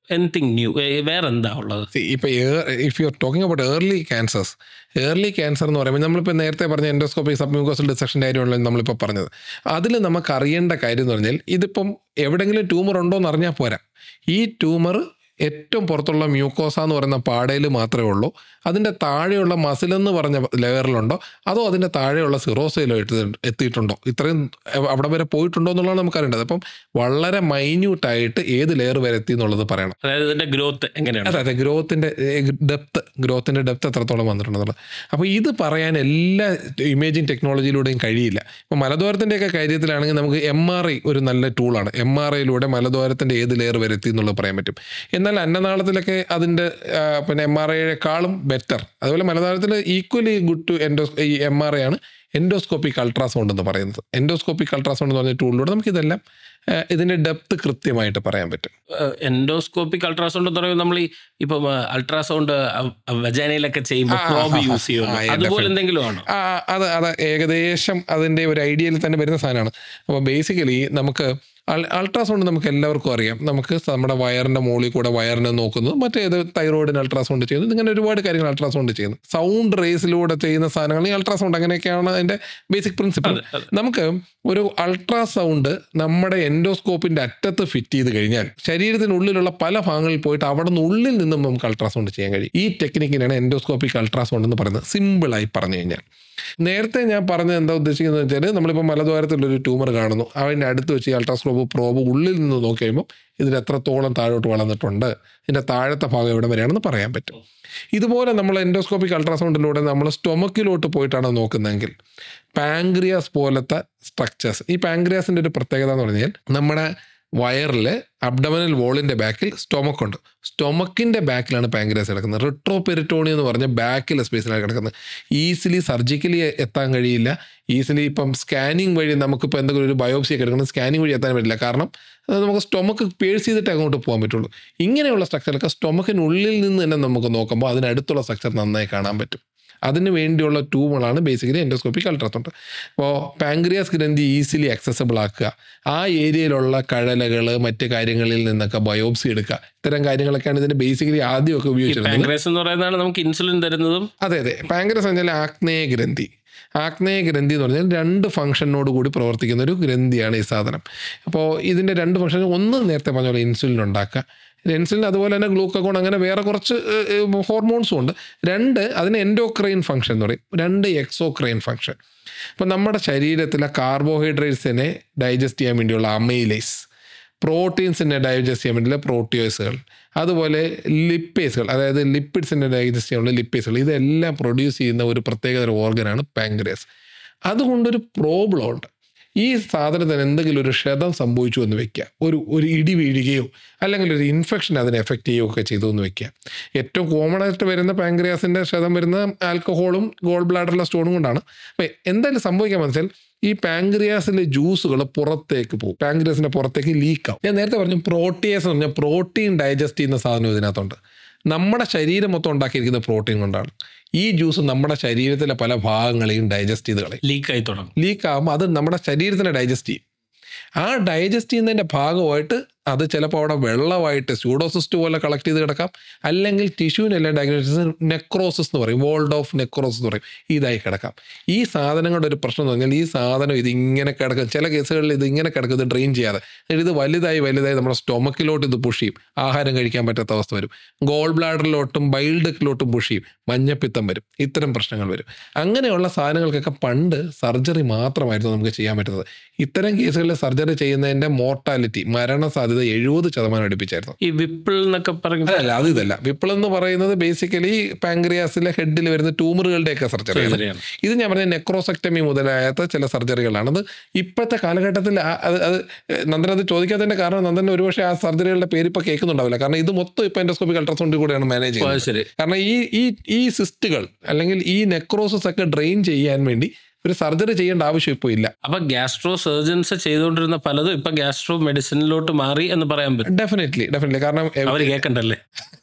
എനിത്തിങ് ന്യൂ വേറെ എന്താ ഉള്ളത് ഇപ്പൊ if you are talking about early cancers early cancer എന്ന് പറയുമ്പോൾ നമ്മളിപ്പോൾ നേരത്തെ പറഞ്ഞ എൻഡോസ്കോപ്പി സബ്മ്യൂക്കോസൽ ഡിസെക്ഷൻ്റെ കാര്യമാണല്ലോ നമ്മളിപ്പോൾ പറഞ്ഞത് അതിൽ നമുക്ക് അറിയേണ്ട കാര്യം എന്ന് പറഞ്ഞാൽ ഇതിപ്പം എവിടെയെങ്കിലും ട്യൂമർ ഉണ്ടോ എന്ന് അറിഞ്ഞാൽ പോരാ ഈ ട്യൂമർ ഏറ്റവും പുറത്തുള്ള മ്യൂക്കോസ എന്ന് പറയുന്ന പാടയിൽ മാത്രമേ ഉള്ളൂ അതിൻ്റെ താഴെയുള്ള മസിൽ എന്ന് പറഞ്ഞ ലെയറിലുണ്ടോ അതോ അതിൻ്റെ താഴെയുള്ള സിറോസയിലോ എത്തിയിട്ടുണ്ടോ ഇത്രയും അവിടെ വരെ പോയിട്ടുണ്ടോ എന്നുള്ളതാണ് നമുക്ക് അറിയേണ്ടത് അപ്പം വളരെ മൈന്യൂട്ടായിട്ട് ഏത് ലെയർ വരെ എത്തി എന്നുള്ളത് പറയണം അതായത് ഇതിന്റെ ഗ്രോത്ത് എങ്ങനെയാണ് അതെ അതെ ഗ്രോത്തിൻ്റെ ഡെപ്ത് ഗ്രോത്തിൻ്റെ ഡെപ്ത് എത്രത്തോളം വന്നിട്ടുണ്ടെന്നുള്ളത് അപ്പോൾ ഇത് പറയാൻ എല്ലാ ഇമേജിംഗ് ടെക്നോളജിയിലൂടെയും കഴിയില്ല ഇപ്പോൾ മലദ്വാരത്തിൻ്റെയൊക്കെ കാര്യത്തിലാണെങ്കിൽ നമുക്ക് എം ആർ ഐ ഒരു നല്ല ടൂളാണ് എം ആർ ഐയിലൂടെ മലദ്വാരത്തിൻ്റെ ഏത് ലെയർ വരെ എത്തി എന്നുള്ളത് പറയാൻ പറ്റും എന്നാൽ അന്നനാളത്തിലൊക്കെ അതിൻ്റെ ആ, പിന്നെ എം ആർ ഐയെക്കാളും ബെറ്റർ അതുപോലെ മലദ്വാരത്തിൽ ഈക്വലി ഗുഡ് ടു എൻഡോ ഈ എം ആർ ഐ ആണ് എൻഡോസ്കോപ്പിക് അൾട്രാസൗണ്ട് എന്ന് പറയുന്നത് എൻഡോസ്കോപ്പിക് അൾട്രാസൗണ്ട് എന്ന് പറഞ്ഞ ടൂളിലൂടെ നമുക്ക് ഇതെല്ലാം ആ, ഇതിൻ്റെ ഡെപ്ത് കൃത്യമായിട്ട് പറയാൻ പറ്റും എൻഡോസ്കോപ്പിക് അൾട്രാസൗണ്ട് എന്ന് പറയുമ്പോൾ നമ്മൾ ഈ ഇപ്പം അൾട്രാസൗണ്ട് വജാനയിലൊക്കെ ചെയ്യുമ്പോൾ ആ, പ്രോബ് ആ, യൂസ് ആ, ചെയ്യുമല്ലോ ആ, അതുപോലെ definitely. എന്തെങ്കിലും ആണോ ആ അത് അത് ഏകദേശം അതിൻ്റെ ഒരു ഐഡിയയിൽ തന്നെ വരുന്ന സാധനമാണ് അപ്പോൾ ബേസിക്കലി നമുക്ക് അൾട്രാസൗണ്ട് നമുക്ക് എല്ലാവർക്കും അറിയാം നമുക്ക് നമ്മുടെ വയറിൻ്റെ മുകളിൽ കൂടെ വയറിനെ നോക്കുന്നത് മറ്റേത് തൈറോയിഡിന് അൾട്രാസൗണ്ട് ചെയ്യുന്നത് ഇങ്ങനെ ഒരുപാട് കാര്യങ്ങൾ അൾട്രാസൗണ്ട് ചെയ്യുന്നു സൗണ്ട് റേസിലൂടെ ചെയ്യുന്ന സാധനങ്ങൾ ഈ അൾട്രാസൗണ്ട് അങ്ങനെയൊക്കെയാണ് അതിൻ്റെ ബേസിക് പ്രിൻസിപ്പിൾ അതെ, അതെ. നമുക്ക് ഒരു അൾട്രാസൗണ്ട് നമ്മുടെ എൻഡോസ്കോപ്പിന്റെ അറ്റത്ത് ഫിറ്റ് ചെയ്ത് കഴിഞ്ഞാൽ ശരീരത്തിനുള്ളിലുള്ള പല ഭാഗങ്ങളിൽ പോയിട്ട് അവിടെ നിന്ന് ഉള്ളിൽ നിന്നും നമുക്ക് അൾട്രാസൗണ്ട് ചെയ്യാൻ കഴിയും ഈ ടെക്നിക്കിനാണ് എൻഡോസ്കോപ്പിക് അൾട്രാസൗണ്ട് എന്ന് പറയുന്നത് സിമ്പിളായി പറഞ്ഞു കഴിഞ്ഞാൽ നേരത്തെ ഞാൻ പറഞ്ഞത് എന്താ ഉദ്ദേശിക്കുന്നത് വെച്ചാൽ നമ്മളിപ്പോൾ മലദ്വാരത്തിലൊരു ട്യൂമർ കാണുന്നു അതിൻ്റെ അടുത്ത് വെച്ച് ഈ അൾട്രാസ്കോപ്പ് പ്രോബ് ഉള്ളിൽ നിന്ന് നോക്കി കഴിയുമ്പോൾ ഇതിന് എത്രത്തോളം താഴോട്ട് വളർന്നിട്ടുണ്ട് ഇതിൻ്റെ താഴത്തെ ഭാഗം എവിടെ വരെയാണെന്ന് പറയാൻ പറ്റും ഇതുപോലെ നമ്മൾ എൻഡോസ്കോപ്പിക് അൾട്രാസൗണ്ടിലൂടെ നമ്മൾ സ്റ്റൊമക്കിലോട്ട് പോയിട്ടാണ് നോക്കുന്നതെങ്കിൽ പാങ്ക്രിയാസ് പോലത്തെ സ്ട്രക്ചേഴ്സ് ഈ പാങ്ക്രിയാസിൻ്റെ ഒരു പ്രത്യേകത എന്ന് പറഞ്ഞാൽ നമ്മുടെ വയറിൽ അബ്ഡമനൽ വോളിൻ്റെ ബാക്കിൽ സ്റ്റൊമക്ക് ഉണ്ട് സ്റ്റൊമക്കിൻ്റെ ബാക്കിലാണ് പാങ്ക്രിയാസ് കിടക്കുന്നത് റിട്രോ പെരിറ്റോണി എന്ന് പറഞ്ഞ ബാക്കിലെ സ്പേസിലാണ് കിടക്കുന്നത് ഈസിലി സർജിക്കലി എത്താൻ കഴിയില്ല ഈസിലി ഇപ്പം സ്കാനിങ് വഴി നമുക്കിപ്പോൾ എന്തെങ്കിലും ഒരു ബയോപ്സി ഒക്കെ എടുക്കണം സ്കാനിങ് വഴി എത്താൻ പറ്റില്ല കാരണം അത് നമുക്ക് സ്റ്റൊമക്ക് പേഴ്സ് ചെയ്തിട്ട് അങ്ങോട്ട് പോകാൻ പറ്റുള്ളൂ ഇങ്ങനെയുള്ള സ്ട്രക്ചറൊക്കെ സ്റ്റൊമക്കിനുള്ളിൽ നിന്ന് തന്നെ നമുക്ക് നോക്കുമ്പോൾ അതിനടുത്തുള്ള സ്ട്രക്ചർ നന്നായി കാണാൻ പറ്റും അതിന് വേണ്ടിയുള്ള ട്യൂബുകളാണ് ബേസിക്കലി എൻഡോസ്കോപ്പിക് അൾട്രാസൗണ്ട് അപ്പോൾ പാങ്ക്രിയാസ് ഗ്രന്ഥി ഈസിലി അക്സസബിൾ ആക്കുക ആ ഏരിയയിലുള്ള കഴലകൾ മറ്റ് കാര്യങ്ങളിൽ നിന്നൊക്കെ ബയോപ്സി എടുക്കുക ഇത്തരം കാര്യങ്ങളൊക്കെയാണ് ഇതിന് ബേസിക്കലി ആദ്യമൊക്കെ ഉപയോഗിച്ചിരുന്നത് പാങ്ക്രസ് എന്ന് പറയുന്നതാണ് നമുക്ക് ഇൻസുലിൻ തരുന്നതും അതെ അതെ പാങ്ക്രസ് പറഞ്ഞാൽ ആഗ്നേയ ഗ്രന്ഥി ആഗ്നേയ ഗ്രന്ഥി എന്ന് പറഞ്ഞാൽ രണ്ട് ഫംഗ്ഷനോട് കൂടി പ്രവർത്തിക്കുന്ന ഒരു ഗ്രന്ഥിയാണ് ഈ സാധനം അപ്പോൾ ഇതിൻ്റെ രണ്ട് ഫംഗ്ഷൻ ഒന്ന് നേരത്തെ പറഞ്ഞ പോലെ ഇൻസുലിൻ ഉണ്ടാക്കുക ഇൻസുലിൻ അതുപോലെ തന്നെ ഗ്ലൂക്കോൺ അങ്ങനെ വേറെ കുറച്ച് ഹോർമോൺസും ഉണ്ട് രണ്ട് അതിന് എൻഡോക്രൈൻ ഫംഗ്ഷൻ എന്ന് പറയും രണ്ട് എക്സോക്രൈൻ ഫംഗ്ഷൻ അപ്പോൾ നമ്മുടെ ശരീരത്തിലെ കാർബോഹൈഡ്രേറ്റ്സിനെ ഡൈജസ്റ്റ് ചെയ്യാൻ വേണ്ടിയുള്ള അമൈലൈസ് പ്രോട്ടീൻസിനെ ഡൈജസ്റ്റ് ചെയ്യാൻ വേണ്ടിയുള്ള പ്രോട്ടിയോസുകൾ അതുപോലെ ലിപ്പേസുകൾ അതായത് ലിപ്പിഡ്സിനെ ഡൈജസ്റ്റ് ചെയ്യാനുള്ള ലിപ്പേസുകൾ ഇതെല്ലാം പ്രൊഡ്യൂസ് ചെയ്യുന്ന ഒരു പ്രത്യേകതര ഓർഗനാണ് പാങ്ക്രിയാസ് അതുകൊണ്ടൊരു പ്രോബ്ലം ഉണ്ട് ഈ സാധനത്തിന് എന്തെങ്കിലും ഒരു ക്ഷതം സംഭവിച്ചു എന്ന് വെക്കുക ഒരു ഒരു ഇടി വീഴുകയോ അല്ലെങ്കിൽ ഒരു ഇൻഫെക്ഷൻ അതിനെ എഫക്റ്റ് ചെയ്യുകയോ ഒക്കെ ചെയ്തു എന്ന് വെക്കുക ഏറ്റവും കോമൺ ആയിട്ട് വരുന്ന പാങ്ക്രിയാസിൻ്റെ ക്ഷതം വരുന്ന ആൽക്കഹോളും ഗോൾ ബ്ലാഡറിലെ സ്റ്റോണും കൊണ്ടാണ് അപ്പം എന്തായാലും സംഭവിക്കാൻ വെച്ചാൽ ഈ പാങ്ക്രിയാസിലെ ജ്യൂസുകൾ പുറത്തേക്ക് പോകും പാങ്ക്രിയാസിന്റെ പുറത്തേക്ക് ലീക്ക് ആവും ഞാൻ നേരത്തെ പറഞ്ഞു പ്രോട്ടീസ് എന്ന് പറഞ്ഞാൽ പ്രോട്ടീൻ ഡൈജസ്റ്റ് ചെയ്യുന്ന സാധനം ഇതിനകത്തുണ്ട് നമ്മുടെ ശരീരം മൊത്തം ഉണ്ടാക്കിയിരിക്കുന്ന പ്രോട്ടീൻ കൊണ്ടാണ് ഈ ജ്യൂസ് നമ്മുടെ ശരീരത്തിലെ പല ഭാഗങ്ങളെയും ഡൈജസ്റ്റ് ചെയ്ത് കളയും ലീക്കായി തുടങ്ങും ലീക്ക് ആകുമ്പോൾ അത് നമ്മുടെ ശരീരത്തിനെ ഡൈജസ്റ്റ് ചെയ്യും ആ ഡൈജസ്റ്റ് ചെയ്യുന്നതിൻ്റെ ഭാഗമായിട്ട് അത് ചിലപ്പോൾ അവിടെ വെള്ളമായിട്ട് സ്യൂഡോസിസ്റ്റ് പോലെ കളക്ട് ചെയ്ത് കിടക്കാം അല്ലെങ്കിൽ ടിഷ്യൂവിനെല്ലാം ഡയഗ്നോസിസ് നെക്രോസിസ് എന്ന് പറയും വോൾഡ് ഓഫ് നെക്രോസിസ് എന്ന് പറയും ഇതായി കിടക്കാം ഈ സാധനങ്ങളുടെ ഒരു പ്രശ്നം എന്ന് പറഞ്ഞാൽ ഈ സാധനം ഇത് ഇങ്ങനെ കിടക്കും ചില കേസുകളിൽ ഇത് ഇങ്ങനെ കിടക്കും ഇത് ഡ്രെയിൻ ചെയ്യാതെ എന്നിട്ട് ഇത് വലുതായി വലുതായി നമ്മുടെ സ്റ്റൊമക്കിലോട്ട് ഇത് പുഷ് ചെയ്യും ആഹാരം കഴിക്കാൻ പറ്റാത്ത അവസ്ഥ വരും ഗോൾ ബ്ലാഡറിലോട്ടും ബൈൽഡക്കിലോട്ടും പുഷ് ചെയ്യും മഞ്ഞപ്പിത്തം വരും ഇത്തരം പ്രശ്നങ്ങൾ വരും അങ്ങനെയുള്ള സാധനങ്ങൾക്കൊക്കെ പണ്ട് സർജറി മാത്രമായിരുന്നു നമുക്ക് ചെയ്യാൻ പറ്റുന്നത് ഇത്തരം കേസുകളിൽ സർജറി ചെയ്യുന്നതിൻ്റെ മോർട്ടാലിറ്റി മരണ സാധ്യത എഴുപത് ശതമാനം അടുപ്പിച്ചായിരുന്നു ഈ വിപ്പിൾ എന്നൊക്കെ പറയുമ്പോൾ അതല്ല അത് ഇതല്ല വിപ്പിൾ എന്ന് പറയുന്നത് ബേസിക്കലി പാങ്ക്രിയാസിലെ ഹെഡിൽ വരുന്ന ട്യൂമറുകളുടെയൊക്കെ സർജറിയാണ് ശരിയാണ്. ഇത് ഞാൻ പറഞ്ഞ നെക്രോസെക്ടമി മുതലായ ചില സർജറികളാണ് അത് ഇപ്പോഴത്തെ കാലഘട്ടത്തിൽ ആ- അത് അത് നന്ദൻ അത് ചോദിക്കാത്തതിന്റെ കാരണം നന്ദൻ ഒരുപക്ഷെ ആ സർജറികളുടെ പേര് ഇപ്പോൾ കേൾക്കുന്നുണ്ടാവില്ല കാരണം ഇത് മൊത്തം ഇപ്പോൾ എൻഡോസ്കോപ്പിക് അൾട്രാസൗണ്ടിൽ കൂടെയാണ് മാനേജ് ഓ, ചെയ്യുന്നത് ശരി കാരണം ഈ ഈ ഈ സിസ്റ്റുകൾ അല്ലെങ്കിൽ ഈ നെക്രോസസ് ഒക്കെ ഡ്രെയിൻ ചെയ്യാൻ വേണ്ടി ഒരു സർജറി ചെയ്യേണ്ട ആവശ്യം ഇപ്പോൾ ഇല്ല അപ്പൊ ഗ്യാസ്ട്രോ സർജൻസ് ചെയ്തുകൊണ്ടിരുന്ന പലതും ഇപ്പൊ ഗ്യാസ്ട്രോ മെഡിസിനിലോട്ട് മാറി എന്ന് പറയാൻ പറ്റും ഡെഫിനറ്റ്ലി ഡെഫിനറ്റ്ലി കാരണം അവര് കേൾക്കണ്ടല്ലേ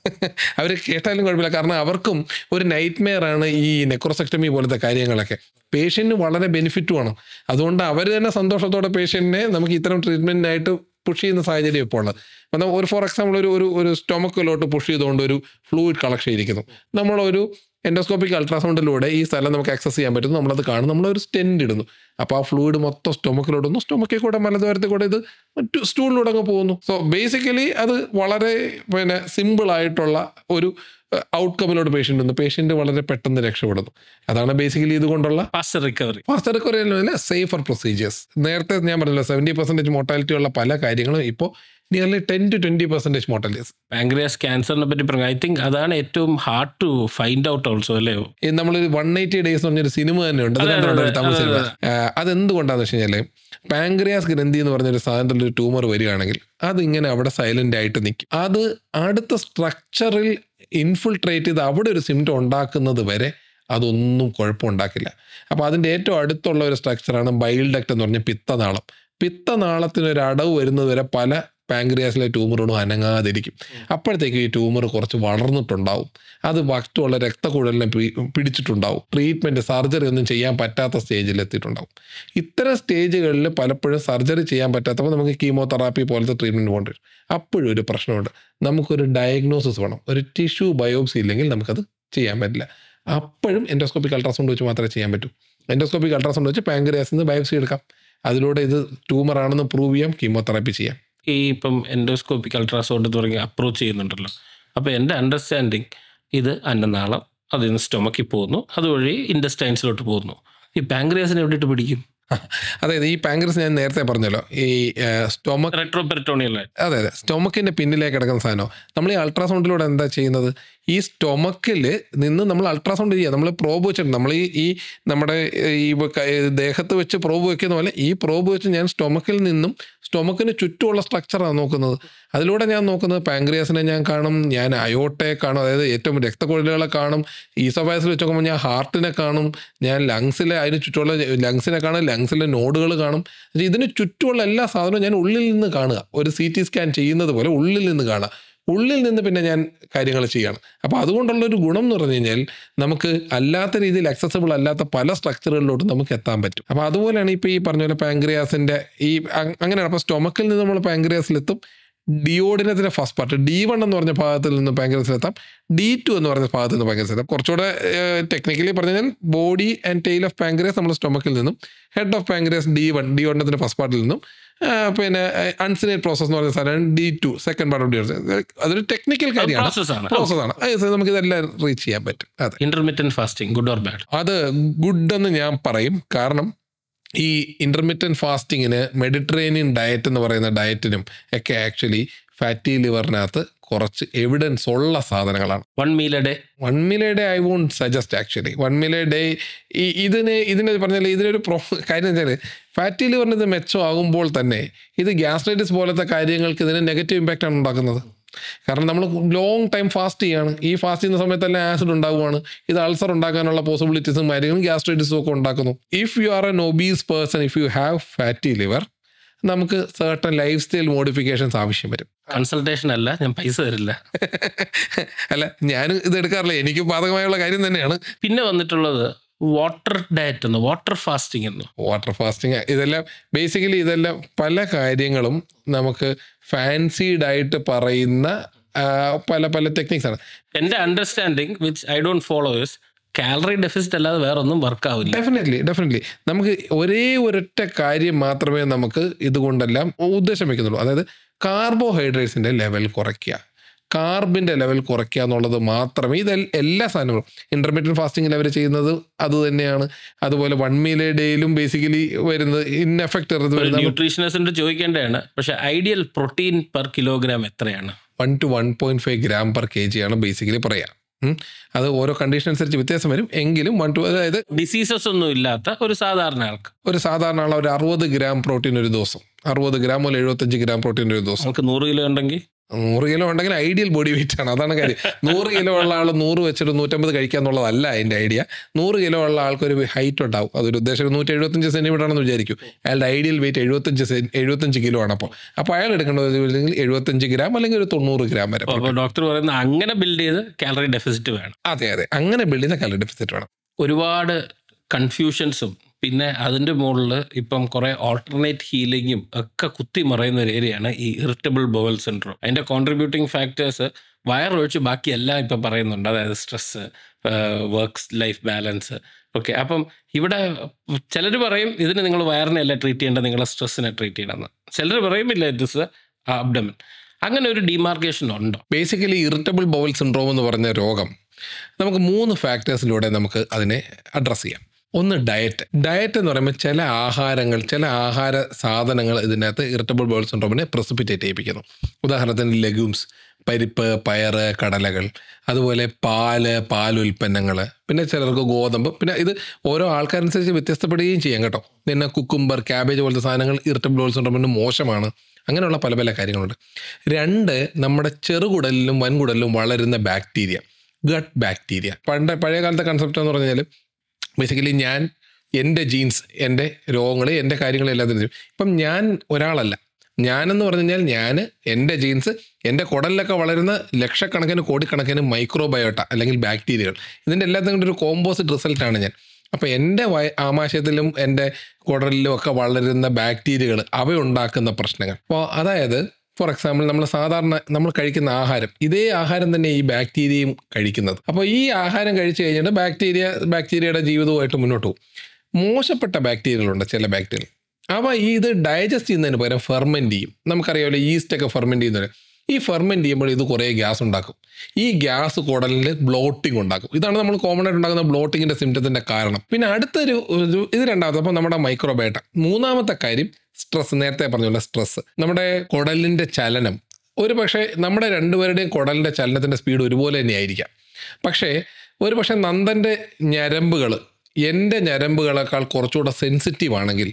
അവർ കേട്ടാലും കുഴപ്പമില്ല കാരണം അവർക്കും ഒരു നൈറ്റ് മെയർ ആണ് ഈ നെക്രോസെക്ടമി പോലത്തെ കാര്യങ്ങളൊക്കെ പേഷ്യന്റിന് വളരെ ബെനിഫിറ്റുമാണ് അതുകൊണ്ട് അവർ തന്നെ സന്തോഷത്തോടെ പേഷ്യന്റിനെ നമുക്ക് ഇത്തരം ട്രീറ്റ്മെന്റിനായിട്ട് പുഷ് ചെയ്യുന്ന സാഹചര്യം ഇപ്പോൾ ഉള്ളത് അപ്പം നമ്മ- ഒരു ഫോർ എക്സാമ്പിൾ ഒരു ഒരു ഒരു സ്റ്റൊമക്കിലോട്ട് പുഷ് ചെയ്തുകൊണ്ട് ഒരു ഫ്ലൂയിഡ് കളക്ഷൻ ഇരിക്കുന്നു നമ്മളൊരു എൻഡോസ്കോപ്പിക് അൾട്രാസൗണ്ടിലൂടെ ഈ സ്ഥലം നമുക്ക് ആക്സസ് ചെയ്യാൻ പറ്റുന്നു നമ്മളത് കാണും നമ്മളൊരു സ്റ്റെൻഡ് ഇടുന്നു അപ്പോൾ ആ ഫ്ലൂയിഡ് മൊത്തം സ്റ്റൊമക്കിലോടുന്നു സ്റ്റൊമക്കിൽ കൂടെ മലദ്വാരത്തിൽ കൂടെ ഇത് മറ്റു സ്റ്റൂളിലൂടെ അങ്ങ് പോകുന്നു സോ ബേസിക്കലി അത് വളരെ പിന്നെ സിമ്പിൾ ആയിട്ടുള്ള ഒരു ഔട്ട്കമിലോട്ട് പേഷ്യൻ്റ് ഉണ്ട് പേഷ്യൻ്റ് വളരെ പെട്ടെന്ന് രക്ഷപ്പെടുന്നു അതാണ് ബേസിക്കലി ഇതുകൊണ്ടുള്ള ഫാസ്റ്റ് റിക്കവറി ഫാസ്റ്റ് റിക്കവറി അല്ല സേഫർ പ്രൊസീജിയേഴ്സ് നേരത്തെ ഞാൻ പറഞ്ഞല്ലോ സെവൻറ്റി പെർസെൻറ്റേജ് മോർട്ടാലിറ്റി ഉള്ള പല കാര്യങ്ങളും ഇപ്പോൾ nearly ten to twenty percentage mortalities pancreas ക്യാൻസറിനെ പറ്റി പറഞ്ഞു ഐ തിങ്ക് അതാണ് ഏറ്റവും hard to find out also അല്ലേ ഈ നമ്മളൊരു വൺ എയ്റ്റി ഡേയ്സ് എന്ന് പറഞ്ഞൊരു സിനിമ തന്നെ ഉണ്ട് അത് അതെ, കണ്ടിട്ടുണ്ടോ ഒരു അതെ, തമിഴ് അതെ, സിനിമ അതെ. ആ, അതെന്തുകൊണ്ടാന്ന് വെച്ച് കഴിഞ്ഞാൽ പാങ്ക്രിയാസ് ഗ്രന്ഥി എന്ന് പറഞ്ഞൊരു സാധനത്തിൽ ഒരു ട്യൂമർ വരികയാണെങ്കിൽ അത് ഇങ്ങനെ അവിടെ സൈലന്റ് ആയിട്ട് നിൽക്കും അത് അടുത്ത സ്ട്രക്ചറിൽ ഇൻഫിൽട്രേറ്റ് ചെയ്ത് അവിടെ ഒരു സിംറ്റം ഉണ്ടാക്കുന്നത് വരെ അതൊന്നും കുഴപ്പമുണ്ടാക്കില്ല അപ്പോൾ അതിൻ്റെ ഏറ്റവും അടുത്തുള്ള ഒരു സ്ട്രക്ചറാണ് ബൈൽ ഡക്ട് എന്ന് പറഞ്ഞ പിത്തനാളം പിത്തനാളത്തിന് ഒരു അടവ് വരുന്നത് വരെ പല പാങ്ക്രിയാസിലെ ട്യൂമറുകളും അനങ്ങാതിരിക്കും അപ്പോഴത്തേക്ക് ഈ ട്യൂമർ കുറച്ച് വളർന്നിട്ടുണ്ടാവും അത് വക്തുള്ള രക്തക്കുഴലിനെ പി- പിടിച്ചിട്ടുണ്ടാവും ട്രീറ്റ്മെൻറ്റ് സർജറി ഒന്നും ചെയ്യാൻ പറ്റാത്ത സ്റ്റേജിൽ എത്തിയിട്ടുണ്ടാവും ഇത്തരം സ്റ്റേജുകളിൽ പലപ്പോഴും സർജറി ചെയ്യാൻ പറ്റാത്തപ്പോൾ നമുക്ക് കീമോതെറാപ്പി പോലത്തെ ട്രീറ്റ്മെൻറ്റ് പോകേണ്ടി വരും അപ്പോഴും ഒരു പ്രശ്നമുണ്ട് നമുക്കൊരു ഡയഗ്നോസിസ് വേണം ഒരു ടിഷ്യൂ ബയോപ്സി ഇല്ലെങ്കിൽ നമുക്കത് ചെയ്യാൻ പറ്റില്ല അപ്പോഴും എൻഡോസ്കോപ്പിക് അൾട്രാസൗണ്ട് വെച്ച് മാത്രമേ ചെയ്യാൻ പറ്റൂ എൻഡോസ്കോപ്പിക് അൾട്രാസൗണ്ട് വെച്ച് പാങ്ക്രിയാസിൽ നിന്ന് ബയോപ്സി എടുക്കാം അതിലൂടെ ഇത് ട്യൂമർ ആണെന്ന് പ്രൂവ് ചെയ്യാം കീമോതെറാപ്പി ചെയ്യാം ഈ ഇപ്പം എൻഡോസ്കോപ്പിക് അൾട്രാസൗണ്ട് തുടങ്ങി അപ്രോച്ച് ചെയ്യുന്നുണ്ടല്ലോ അപ്പോൾ എൻ്റെ അണ്ടർസ്റ്റാൻഡിങ് ഇത് അന്നനാളം അതിൽ നിന്ന് സ്റ്റൊമക്കിൽ പോകുന്നു അതുവഴി ഇൻഡസ്റ്റൈൻസിലോട്ട് പോകുന്നു ഈ പാങ്ക്രിയാസിനെ എവിടെയിട്ട് പിടിക്കും അതായത് ഈ പാങ്ക്രിയസ് ഞാൻ നേരത്തെ പറഞ്ഞല്ലോ ഈ സ്റ്റൊമക് റെട്രോ പെരിറ്റോണിയലായിട്ട് അതെ അതെ സ്റ്റൊമക്കിന്റെ പിന്നിലേക്ക് കിടക്കുന്ന സാധനം നമ്മൾ ഈ അൾട്രാസൗണ്ടിലൂടെ എന്താ ചെയ്യുന്നത് ഈ സ്റ്റൊമക്കിൽ നിന്ന് നമ്മൾ അൾട്രാസൗണ്ട് ചെയ്യുക നമ്മൾ പ്രോബ് വെച്ചിട്ടുണ്ട് നമ്മൾ ഈ ഈ നമ്മുടെ ഈ ക- ദേഹത്ത് വെച്ച് പ്രോബ് വെക്കുന്ന പോലെ ഈ പ്രോബ് വെച്ച് ഞാൻ സ്റ്റൊമക്കിൽ നിന്നും സ്റ്റൊമക്കിന് ചുറ്റുമുള്ള സ്ട്രക്ചറാണ് നോക്കുന്നത് അതിലൂടെ ഞാൻ നോക്കുന്നത് പാങ്ക്രിയാസിനെ ഞാൻ കാണും ഞാൻ അയോട്ടയെ കാണും അതായത് ഏറ്റവും രക്തക്കുഴലുകളെ കാണും ഈസോബാസിൽ വെച്ച് നോക്കുമ്പോൾ ഞാൻ ഹാർട്ടിനെ കാണും ഞാൻ ലങ്സിലെ അതിന് ചുറ്റുമുള്ള ലങ്സിനെ കാണും ലങ്സിലെ നോഡുകൾ കാണും പക്ഷേ ഇതിന് ചുറ്റുമുള്ള എല്ലാ സാധനവും ഞാൻ ഉള്ളിൽ നിന്ന് കാണുക ഒരു സി ടി സ്കാൻ ചെയ്യുന്നത് പോലെ ഉള്ളിൽ നിന്ന് കാണുക ഉള്ളിൽ നിന്ന് പിന്നെ ഞാൻ കാര്യങ്ങൾ ചെയ്യണം അപ്പോൾ അതുകൊണ്ടുള്ള ഒരു ഗുണം എന്ന് പറഞ്ഞു കഴിഞ്ഞാൽ നമുക്ക് അല്ലാത്ത രീതിയിൽ അക്സസിബിൾ അല്ലാത്ത പല സ്ട്രക്ചറുകളിലോട്ട് നമുക്ക് എത്താൻ പറ്റും അപ്പോൾ അതുപോലെയാണ് ഇപ്പോൾ ഈ പറഞ്ഞ പോലെ പാങ്ക്രിയാസിൻ്റെ ഈ അ- അങ്ങനെയാണ് അപ്പോൾ സ്റ്റൊമക്കിൽ നിന്ന് നമ്മൾ പാങ്ക്രിയാസിലെത്തും ഡിയോഡിനത്തിൻ്റെ ഫസ്റ്റ് പാർട്ട് ഡി വൺ എന്ന് പറഞ്ഞ ഭാഗത്തിൽ നിന്ന് പാങ്ക്രിയാസിലെത്താം ഡി ടു എന്ന് പറഞ്ഞ ഭാഗത്ത് നിന്ന് പാങ്ക്രിയാസിലെത്താം കുറച്ചുകൂടെ ടെക്നിക്കലി പറഞ്ഞു കഴിഞ്ഞാൽ body and tail of pancreas നമ്മൾ സ്റ്റൊമക്കിൽ നിന്നും head of pancreas D one ഡിയോഡിനത്തിൻ്റെ ഫസ്റ്റ് പാർട്ടിൽ നിന്നും ആ, പിന്നെ അൺസിനേറ്റ് പ്രോസസ് എന്ന് പറഞ്ഞ സാധനം D two second part of D അതൊരു ടെക്നിക്കൽ കാര്യമാണ് പ്രോസസ്സാണ് പ്രോസസ്സാണ് നമുക്ക് ഇതെല്ലാം റീച്ച് ചെയ്യാൻ പറ്റും അതെ intermittent fasting good or bad അത് ഗുഡ് എന്ന് ഞാൻ പറയും കാരണം ഈ ഇന്റർമീഡിയൻ ഫാസ്റ്റിങ്ങിന് മെഡിറ്ററേനിയൻ ഡയറ്റ് എന്ന് പറയുന്ന ഡയറ്റിനും ഒക്കെ ആക്ച്വലി ഫാറ്റി ലിവറിനകത്ത് കുറച്ച് എവിഡൻസ് ഉള്ള സാധനങ്ങളാണ് one meal a day one meal a day I won't suggest actually one meal a day ഈ ഇതിന് ഇതിന് പറഞ്ഞാൽ ഇതിനൊരു പ്രോ കാര്യം വെച്ചാൽ ഫാറ്റി ലിവറിന് ഇത് മെച്ചമാകുമ്പോൾ തന്നെ ഇത് ഗ്യാസ്ട്രൈറ്റിസ് പോലത്തെ കാര്യങ്ങൾക്ക് ഇതിന് നെഗറ്റീവ് ഇമ്പാക്റ്റ് ആണ് ഉണ്ടാക്കുന്നത് കാരണം നമ്മൾ ലോങ് ടൈം ഫാസ്റ്റ് ചെയ്യാണ് ഈ ഫാസ്റ്റ് ചെയ്യുന്ന സമയത്തെല്ലാം ആസിഡ് ഉണ്ടാവുകയാണ് ഇത് അൾസർ ഉണ്ടാക്കാനുള്ള പോസിബിലിറ്റീസും കാര്യങ്ങളും ഗ്യാസ്ട്രൈറ്റിസും ഒക്കെ ഉണ്ടാക്കുന്നു if you are an obese person if you have fatty liver നമുക്ക് സർട്ടൺ ലൈഫ് സ്റ്റൈൽ മോഡിഫിക്കേഷൻസ് ആവശ്യം വരും കൺസൾട്ടേഷൻ അല്ല ഞാൻ പൈസ തരില്ല അല്ല ഞാനും ഇത് എടുക്കാറില്ല എനിക്ക് ബാധകമായുള്ള കാര്യം തന്നെയാണ് പിന്നെ വന്നിട്ടുള്ളത് വാട്ടർ ഡയറ്റ് എന്ന് വാട്ടർ ഫാസ്റ്റിംഗ് എന്ന് വാട്ടർ ഫാസ്റ്റിംഗ് ഇതെല്ലാം ബേസിക്കലി ഇതെല്ലാം പല കാര്യങ്ങളും നമുക്ക് ഫാൻസീഡ് ആയിട്ട് പറയുന്ന ആ, പല പല ടെക്നിക്സ് ആണ് എൻ്റെ understanding which I don't follow is calorie deficit അല്ലാതെ വേറെ ഒന്നും വർക്ക് ആവില്ല ഡെഫിനറ്റ്ലി ഡെഫിനറ്റ്ലി നമുക്ക് ഒരേ ഒരൊറ്റ കാര്യം മാത്രമേ നമുക്ക് ഇതുകൊണ്ടെല്ലാം ഉദ്ദേശം വെക്കുന്നുള്ളൂ അതായത് കാർബോഹൈഡ്രേറ്റ്സിന്റെ ലെവൽ കുറയ്ക്കുക കാർബിന്റെ ലെവൽ കുറയ്ക്കുക എന്നുള്ളത് മാത്രമേ ഇത് എൽ- എല്ലാ സാധനങ്ങളും ഇന്റർമീഡിയൻ ഫാസ്റ്റിംഗിൽ അവർ ചെയ്യുന്നത് അത് തന്നെയാണ് അതുപോലെ വൺ മീൽ ഡേയിലും ബേസിക്കലി വരുന്നത് ഇൻ എഫക്ട് വരുന്നത് ന്യൂട്രീഷനിസ്റ്റിന്റെ ചോദിക്കേണ്ടതാണ് പക്ഷെ ഐഡിയൽ പ്രോട്ടീൻ പെർ കിലോഗ്രാം എത്രയാണ് one two one point five gram per K G ആണ് ബേസിക്കലി പറയാം ഉം. അത് ഓരോ കണ്ടീഷൻ അനുസരിച്ച് വ്യത്യാസം വരും എങ്കിലും വൺ ടു അതായത് ഡിസീസസ് ഒന്നും ഇല്ലാത്ത ഒരു സാധാരണ ആൾക്ക് ഒരു സാധാരണ ആളെ ഒരു അറുപത് ഗ്രാം പ്രോട്ടീൻ ഒരു ദിവസം അറുപത് ഗ്രാം മുതൽ എഴുപത്തഞ്ച് ഗ്രാം പ്രോട്ടീൻ ഒരു ദിവസം നമുക്ക് നൂറ് കിലോ ഉണ്ടെങ്കിൽ നൂറ് കിലോ ഉണ്ടെങ്കിൽ ഐഡിയൽ ബോഡി വെയിറ്റ് ആണ് അതാണ് കാര്യം നൂറ് കിലോ ഉള്ള ആൾ നൂറ് വെച്ചിട്ട് നൂറ്റമ്പത് കഴിക്കുക എന്നുള്ളതല്ല അതിൻ്റെ ഐഡിയ നൂറ് കിലോ ഉള്ള ആൾക്കൊരു ഹൈറ്റ് ഉണ്ടാവും അതൊരു ഉദ്ദേശം നൂറ്റി എഴുപത്തഞ്ച് സെൻറ്റിമീറ്റർ ആണെന്ന് വിചാരിക്കും അയാളുടെ ഐഡിയൽ വെയിറ്റ് എഴുപത്തഞ്ച് സെൻ എഴുപത്തഞ്ച് കിലോ ആണ് അപ്പോൾ അപ്പോൾ അയാൾ എടുക്കേണ്ടത് അല്ലെങ്കിൽ എഴുപത്തഞ്ച് ഗ്രാം അല്ലെങ്കിൽ ഒരു തൊണ്ണൂറ് ഗ്രാം വരെ അപ്പോൾ ഡോക്ടർ പറയുന്ന അങ്ങനെ ബിൽഡ് ചെയ്ത് കാലറി ഡെഫിസിറ്റ് വേണം അതെ അതെ അങ്ങനെ ബിൽഡിന് കലറി ഡെഫിസിറ്റ് വേണം ഒരുപാട് കൺഫ്യൂഷൻസും പിന്നെ അതിൻ്റെ മുകളിൽ ഇപ്പം കുറേ ഓൾട്ടർനേറ്റ് ഹീലിങ്ങും ഒക്കെ കുത്തി മറയുന്ന ഒരു ഏരിയയാണ് ഈ ഇറിറ്റബിൾ ബോവൽ സിൻഡ്രോം അതിൻ്റെ കോൺട്രിബ്യൂട്ടിങ് ഫാക്ടേഴ്സ് വയറൊഴിച്ച് ബാക്കി എല്ലാം ഇപ്പം പറയുന്നുണ്ട് അതായത് stress works life balance okay അപ്പം ഇവിടെ ചിലർ പറയും ഇതിന് നിങ്ങൾ വയറിനെ അല്ല ട്രീറ്റ് ചെയ്യേണ്ടത് നിങ്ങളെ സ്ട്രെസ്സിനെ ട്രീറ്റ് ചെയ്യണമെന്ന് ചിലർ പറയും ഇല്ല ഇറ്റ് ഇസ് അബ്ഡമൻ അങ്ങനെ ഒരു ഡിമാർക്കേഷൻ ഉണ്ടോ ബേസിക്കലി ഇറിറ്റബിൾ ബൗൾ സിൻഡ്രോം എന്ന് പറഞ്ഞ രോഗം നമുക്ക് മൂന്ന് ഫാക്ടേഴ്സിലൂടെ നമുക്ക് അതിനെ അഡ്രസ്സ് ചെയ്യാം ഒന്ന് ഡയറ്റ് ഡയറ്റ് എന്ന് പറയുമ്പോൾ ചില ആഹാരങ്ങൾ ചില ആഹാര സാധനങ്ങൾ ഇതിനകത്ത് ഇറിറ്റബിൾ ബൗൾ സിൻഡ്രോമിനെ പ്രസിപ്പിറ്റേറ്റ് ചെയ്യിപ്പിക്കുന്നു ഉദാഹരണത്തിന് ലെഗ്യൂംസ് പരിപ്പ് പയറ് കടലകൾ അതുപോലെ പാല് പാലുൽപ്പന്നങ്ങൾ പിന്നെ ചിലർക്ക് ഗോതമ്പ് പിന്നെ ഇത് ഓരോ ആൾക്കാരനുസരിച്ച് വ്യത്യസ്തപ്പെടുകയും ചെയ്യാം കേട്ടോ പിന്നെ കുക്കുംബർ ക്യാബേജ് പോലത്തെ സാധനങ്ങൾ ഇറിറ്റബിൾ ബൗൾ സിൻഡ്രോമിന് മോശമാണ് അങ്ങനെയുള്ള പല പല കാര്യങ്ങളുണ്ട് രണ്ട് നമ്മുടെ ചെറുകുടലിലും വൻകുടലിലും വളരുന്ന ബാക്ടീരിയ ഗട്ട് ബാക്ടീരിയ പണ്ട് പഴയ കാലത്തെ കൺസെപ്റ്റ് എന്ന് പറഞ്ഞാൽ ബേസിക്കലി ഞാൻ എൻ്റെ ജീൻസ് എൻ്റെ രോഗങ്ങൾ എൻ്റെ കാര്യങ്ങളെല്ലാം തരും ഇപ്പം ഞാൻ ഒരാളല്ല ഞാനെന്ന് പറഞ്ഞു കഴിഞ്ഞാൽ ഞാൻ എൻ്റെ ജീൻസ് എൻ്റെ കുടലിലൊക്കെ വളരുന്ന ലക്ഷക്കണക്കിന് കോടിക്കണക്കിന് മൈക്രോബയോട്ട അല്ലെങ്കിൽ ബാക്ടീരിയകൾ ഇതിൻ്റെ എല്ലാത്തിനും കൂടി ഒരു കോമ്പോസിറ്റ് റിസൾട്ടാണ് ഞാൻ അപ്പോൾ എൻ്റെ വയ ആമാശയത്തിലും എൻ്റെ കുടലിലും ഒക്കെ വളരുന്ന ബാക്ടീരിയകൾ അവയുണ്ടാക്കുന്ന പ്രശ്നങ്ങൾ അപ്പോൾ അതായത് ഫോർ എക്സാമ്പിൾ നമ്മൾ സാധാരണ നമ്മൾ കഴിക്കുന്ന ആഹാരം ഇതേ ആഹാരം തന്നെ ഈ ബാക്ടീരിയയും കഴിക്കുന്നത് അപ്പോൾ ഈ ആഹാരം കഴിച്ചു കഴിഞ്ഞിട്ട് ബാക്ടീരിയ ബാക്ടീരിയയുടെ ജീവിതവുമായിട്ട് മുന്നോട്ട് പോകും മോശപ്പെട്ട ബാക്ടീരിയകളുണ്ട് ചില ബാക്ടീരിയകൾ അവ ഈ ഇത് ഡൈജസ്റ്റ് ചെയ്യുന്നതിന് പകരം ഫെർമെൻറ്റ് ചെയ്യും നമുക്കറിയാമല്ലോ ഈസ്റ്റ് ഒക്കെ ഫെർമെൻറ്റ് ചെയ്യുന്നവർ ഈ ഫെർമെൻറ്റ് ചെയ്യുമ്പോൾ ഇത് കുറേ ഗ്യാസ് ഉണ്ടാക്കും ഈ ഗ്യാസ് കുടലിൽ ബ്ലോട്ടിംഗ് ഉണ്ടാക്കും ഇതാണ് നമ്മൾ കോമൺ ആയിട്ട് ഉണ്ടാകുന്ന ബ്ലോട്ടിങ്ങിൻ്റെ സിംറ്റത്തിൻ്റെ കാരണം പിന്നെ അടുത്തൊരു ഒരു ഇത് രണ്ടാമത്തെ അപ്പോൾ നമ്മുടെ മൈക്രോബയോട്ട മൂന്നാമത്തെ കാര്യം സ്ട്രെസ് നേരത്തെ പറഞ്ഞുള്ള സ്ട്രെസ് നമ്മുടെ കുടലിൻ്റെ ചലനം ഒരു പക്ഷേ നമ്മുടെ രണ്ടുപേരുടെയും കുടലിൻ്റെ ചലനത്തിൻ്റെ സ്പീഡ് ഒരുപോലെ തന്നെ ആയിരിക്കാം പക്ഷേ ഒരു പക്ഷേ നന്ദൻ്റെ ഞരമ്പുകൾ എൻ്റെ ഞരമ്പുകളെക്കാൾ കുറച്ചുകൂടെ സെൻസിറ്റീവ് ആണെങ്കിൽ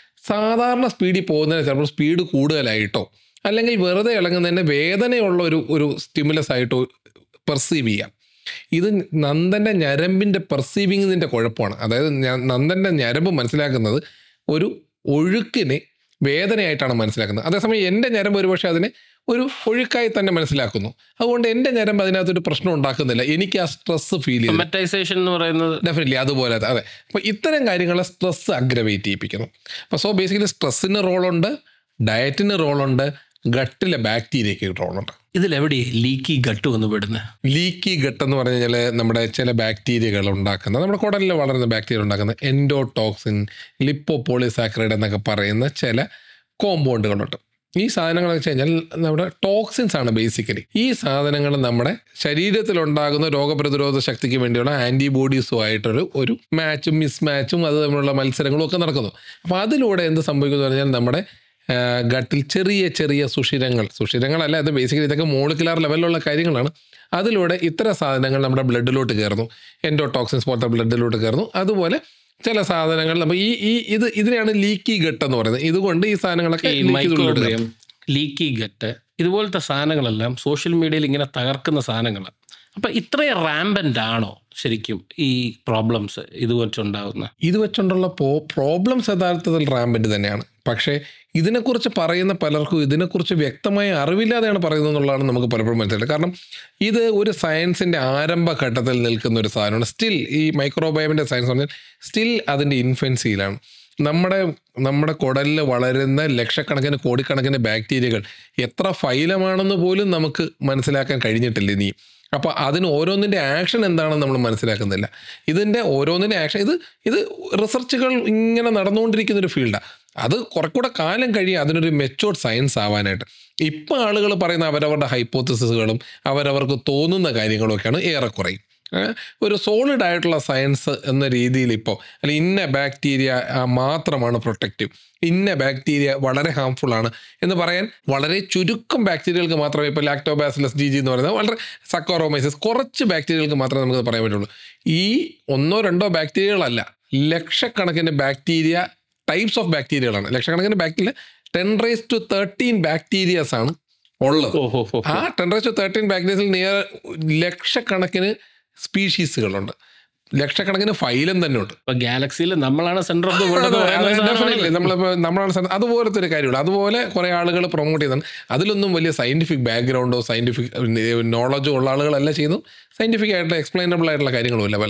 സാധാരണ സ്പീഡിൽ പോകുന്നതിന് ചിലപ്പോൾ സ്പീഡ് കൂടുതലായിട്ടോ അല്ലെങ്കിൽ വെറുതെ ഇളങ്ങുന്നതിന് വേദനയുള്ള ഒരു ഒരു സ്റ്റിമുലസ് ആയിട്ടോ പെർസീവ് ചെയ്യാം ഇത് നന്ദൻ്റെ ഞരമ്പിൻ്റെ പെർസീവിങ്ങിൻ്റെ കുഴപ്പമാണ് അതായത് ഞ- നന്ദൻ്റെ ഞരമ്പ് മനസ്സിലാക്കുന്നത് ഒരു ഒഴുക്കിനെ വേദനയായിട്ടാണ് മനസ്സിലാക്കുന്നത് അതേസമയം എൻ്റെ ഞരമ്പ് ഒരുപക്ഷെ അതിനെ ഒരു ഒഴുക്കായി തന്നെ മനസ്സിലാക്കുന്നു അതുകൊണ്ട് എൻ്റെ ഞരമ്പ് അതിനകത്തൊരു പ്രശ്നം ഉണ്ടാക്കുന്നില്ല എനിക്ക് ആ സ്ട്രെസ് ഫീൽ ചെയ്യുന്നു മെറ്റൈസേഷൻ എന്ന് പറയുന്നത് ഡെഫിനറ്റ്ലി അതുപോലെ അതെ അതെ അപ്പോൾ ഇത്തരം കാര്യങ്ങൾ സ്ട്രെസ് അഗ്രവേറ്റ് ചെയ്യിപ്പിക്കുന്നു അപ്പോൾ സോ ബേസിക്കലി സ്ട്രെസ്സിന് റോളുണ്ട് ഡയറ്റിന് റോളുണ്ട് ഗട്ടിലെ ബാക്ടീരിയയ്ക്ക് റോളുണ്ട് ഇതിലെവിടെ ലീക്കി ഗട്ട് വന്ന് പെടുന്നത് ലീക്കി ഗട്ട് എന്ന് പറഞ്ഞു കഴിഞ്ഞാൽ നമ്മുടെ ചില ബാക്ടീരിയകൾ ഉണ്ടാക്കുന്ന നമ്മുടെ കുടലിൽ വളരുന്ന ബാക്ടീരിയ ഉണ്ടാക്കുന്ന എൻഡോടോക്സിൻ ലിപ്പോപോളിസാക്രൈഡ് എന്നൊക്കെ പറയുന്ന ചില കോമ്പൗണ്ടുകളുണ്ട് ഈ സാധനങ്ങൾ വെച്ച് കഴിഞ്ഞാൽ നമ്മുടെ ടോക്സിൻസ് ആണ് ബേസിക്കലി ഈ സാധനങ്ങൾ നമ്മുടെ ശരീരത്തിലുണ്ടാകുന്ന രോഗപ്രതിരോധ ശക്തിക്ക് വേണ്ടിയുള്ള ആൻറ്റിബോഡീസും ആയിട്ടൊരു ഒരു മാച്ചും മിസ് മാച്ചും അത് തമ്മിലുള്ള മത്സരങ്ങളും ഒക്കെ നടക്കുന്നു അപ്പോൾ അതിലൂടെ എന്ത് സംഭവിക്കുന്നു പറഞ്ഞാൽ നമ്മുടെ ആ, ഗട്ടിൽ ചെറിയ ചെറിയ സുഷിരങ്ങൾ സുഷിരങ്ങളല്ല അത് ബേസിക്കലി ഇതൊക്കെ മോളിക്കുലാർ ലെവലിലുള്ള കാര്യങ്ങളാണ് അതിലൂടെ ഇത്തരം സാധനങ്ങൾ നമ്മുടെ ബ്ലഡിലോട്ട് കയറുന്നു എൻഡോടോക്സിൻസ് പോലത്തെ ബ്ലഡിലോട്ട് കയറുന്നു അതുപോലെ ചില സാധനങ്ങൾ നമ്മൾ ഈ ഈ ഇത് ഇതിനെയാണ് ലീക്കി ഗട്ട് എന്ന് പറയുന്നത് ഇതുകൊണ്ട് ഈ സാധനങ്ങളൊക്കെ ഈ leak ചെയ്തുള്ളിലോട്ട് കയറും. മൈക്രോബ്രിയം ലീക്കി ഗട്ട് ഇതുപോലത്തെ സാധനങ്ങളെല്ലാം സോഷ്യൽ മീഡിയയിൽ ഇങ്ങനെ തകർക്കുന്ന സാധനങ്ങൾ അപ്പം ഇത്രയും റാമ്പൻ്റ് ആണോ ശരിക്കും ഈ പ്രോബ്ലംസ് ഇത് വെച്ചുണ്ടാകുന്ന ഇത് വെച്ചുകൊണ്ടുള്ള പോ പ്രോബ്ലംസ് യഥാർത്ഥത്തിൽ റാമ്പൻ്റ് തന്നെയാണ് പക്ഷേ ഇതിനെക്കുറിച്ച് പറയുന്ന പലർക്കും ഇതിനെക്കുറിച്ച് വ്യക്തമായ അറിവില്ലാതെയാണ് പറയുന്നത് എന്നുള്ളതാണ് നമുക്ക് പലപ്പോഴും മനസ്സിലായത് കാരണം ഇത് ഒരു സയൻസിൻ്റെ ആരംഭഘട്ടത്തിൽ നിൽക്കുന്ന ഒരു സാധനമാണ് സ്റ്റിൽ ഈ മൈക്രോബയോമിൻ്റെ സയൻസ് പറഞ്ഞാൽ സ്റ്റിൽ അതിൻ്റെ ഇൻഫൻസിയിലാണ് നമ്മുടെ നമ്മുടെ കുടലിൽ വളരുന്ന ലക്ഷക്കണക്കിന് കോടിക്കണക്കിന് ബാക്ടീരിയകൾ എത്ര ഫൈലമാണെന്ന് പോലും നമുക്ക് മനസ്സിലാക്കാൻ കഴിഞ്ഞിട്ടില്ല ഇനി അപ്പോൾ അതിന് ഓരോന്നിൻ്റെ ആക്ഷൻ എന്താണെന്ന് നമ്മൾ മനസ്സിലാക്കുന്നില്ല ഇതിൻ്റെ ഓരോന്നിൻ്റെ ആക്ഷൻ ഇത് ഇത് റിസർച്ചുകൾ ഇങ്ങനെ നടന്നുകൊണ്ടിരിക്കുന്ന ഒരു ഫീൽഡാണ് അത് കുറെ കൂടെ കാലം കഴിയും അതിനൊരു മെച്ചോർഡ് സയൻസ് ആവാനായിട്ട് ഇപ്പം ആളുകൾ പറയുന്ന അവരവരുടെ ഹൈപ്പോത്തസിസുകളും അവരവർക്ക് തോന്നുന്ന കാര്യങ്ങളൊക്കെയാണ് ഏറെക്കുറയും ഏഹ് ഒരു സോളിഡ് ആയിട്ടുള്ള സയൻസ് എന്ന രീതിയിൽ ഇപ്പോൾ അല്ല ഇന്ന ബാക്ടീരിയ മാത്രമാണ് പ്രൊട്ടക്റ്റീവ് ഇന്ന ബാക്ടീരിയ വളരെ ഹാംഫുൾ ആണ് എന്ന് പറയാൻ വളരെ ചുരുക്കം ബാക്ടീരിയകൾക്ക് മാത്രമേ ഇപ്പോൾ ലാക്ടോബാസിലസ് ജി ജി എന്ന് പറയുന്നത് വളരെ സക്കോറോമൈസിസ് കുറച്ച് ബാക്ടീരിയകൾക്ക് മാത്രമേ നമുക്ക് പറയാൻ പറ്റുള്ളൂ ഈ ഒന്നോ രണ്ടോ ബാക്ടീരിയകളല്ല ലക്ഷക്കണക്കിന് ബാക്ടീരിയ ടൈപ്സ് ഓഫ് ബാക്ടീരിയകളാണ് ലക്ഷക്കണക്കിന് bacteria ten raise to thirteen bacterias ആണ് ഉള്ളത് ഓഹോ ഹോ ആ ടെൻ റേസ് ടു തേർട്ടീൻ ബാക്ടീരിയസിൽ നിയർ ലക്ഷക്കണക്കിന് സ്പീഷീസുകളുണ്ട് ലക്ഷക്കണക്കിന് ഫൈലം തന്നെ ഉണ്ട് ഇപ്പൊ ഗാലക്സിയിൽ നമ്മളാണ് സെന്റർ ഓഫ് ദ വേൾഡ് എന്ന് പറയുന്ന സാധനമാണ്. നമ്മളിപ്പോൾ നമ്മളാണ് സ- അതുപോലത്തെ ഒരു കാര്യമുള്ളൂ അതുപോലെ കുറേ ആളുകൾ പ്രൊമോട്ട് ചെയ്യുന്നുണ്ട് അതിലൊന്നും വലിയ സയന്റിഫിക് ബാക്ക്ഗ്രൗണ്ടോ സയന്റിഫിക് നോളജോ ഉള്ള ആളുകളല്ല ചെയ്യുന്നു സയന്റിഫിക് ആയിട്ടുള്ള എക്സ്പ്ലെയിനബിൾ ആയിട്ടുള്ള കാര്യങ്ങളുമില്ല പലതും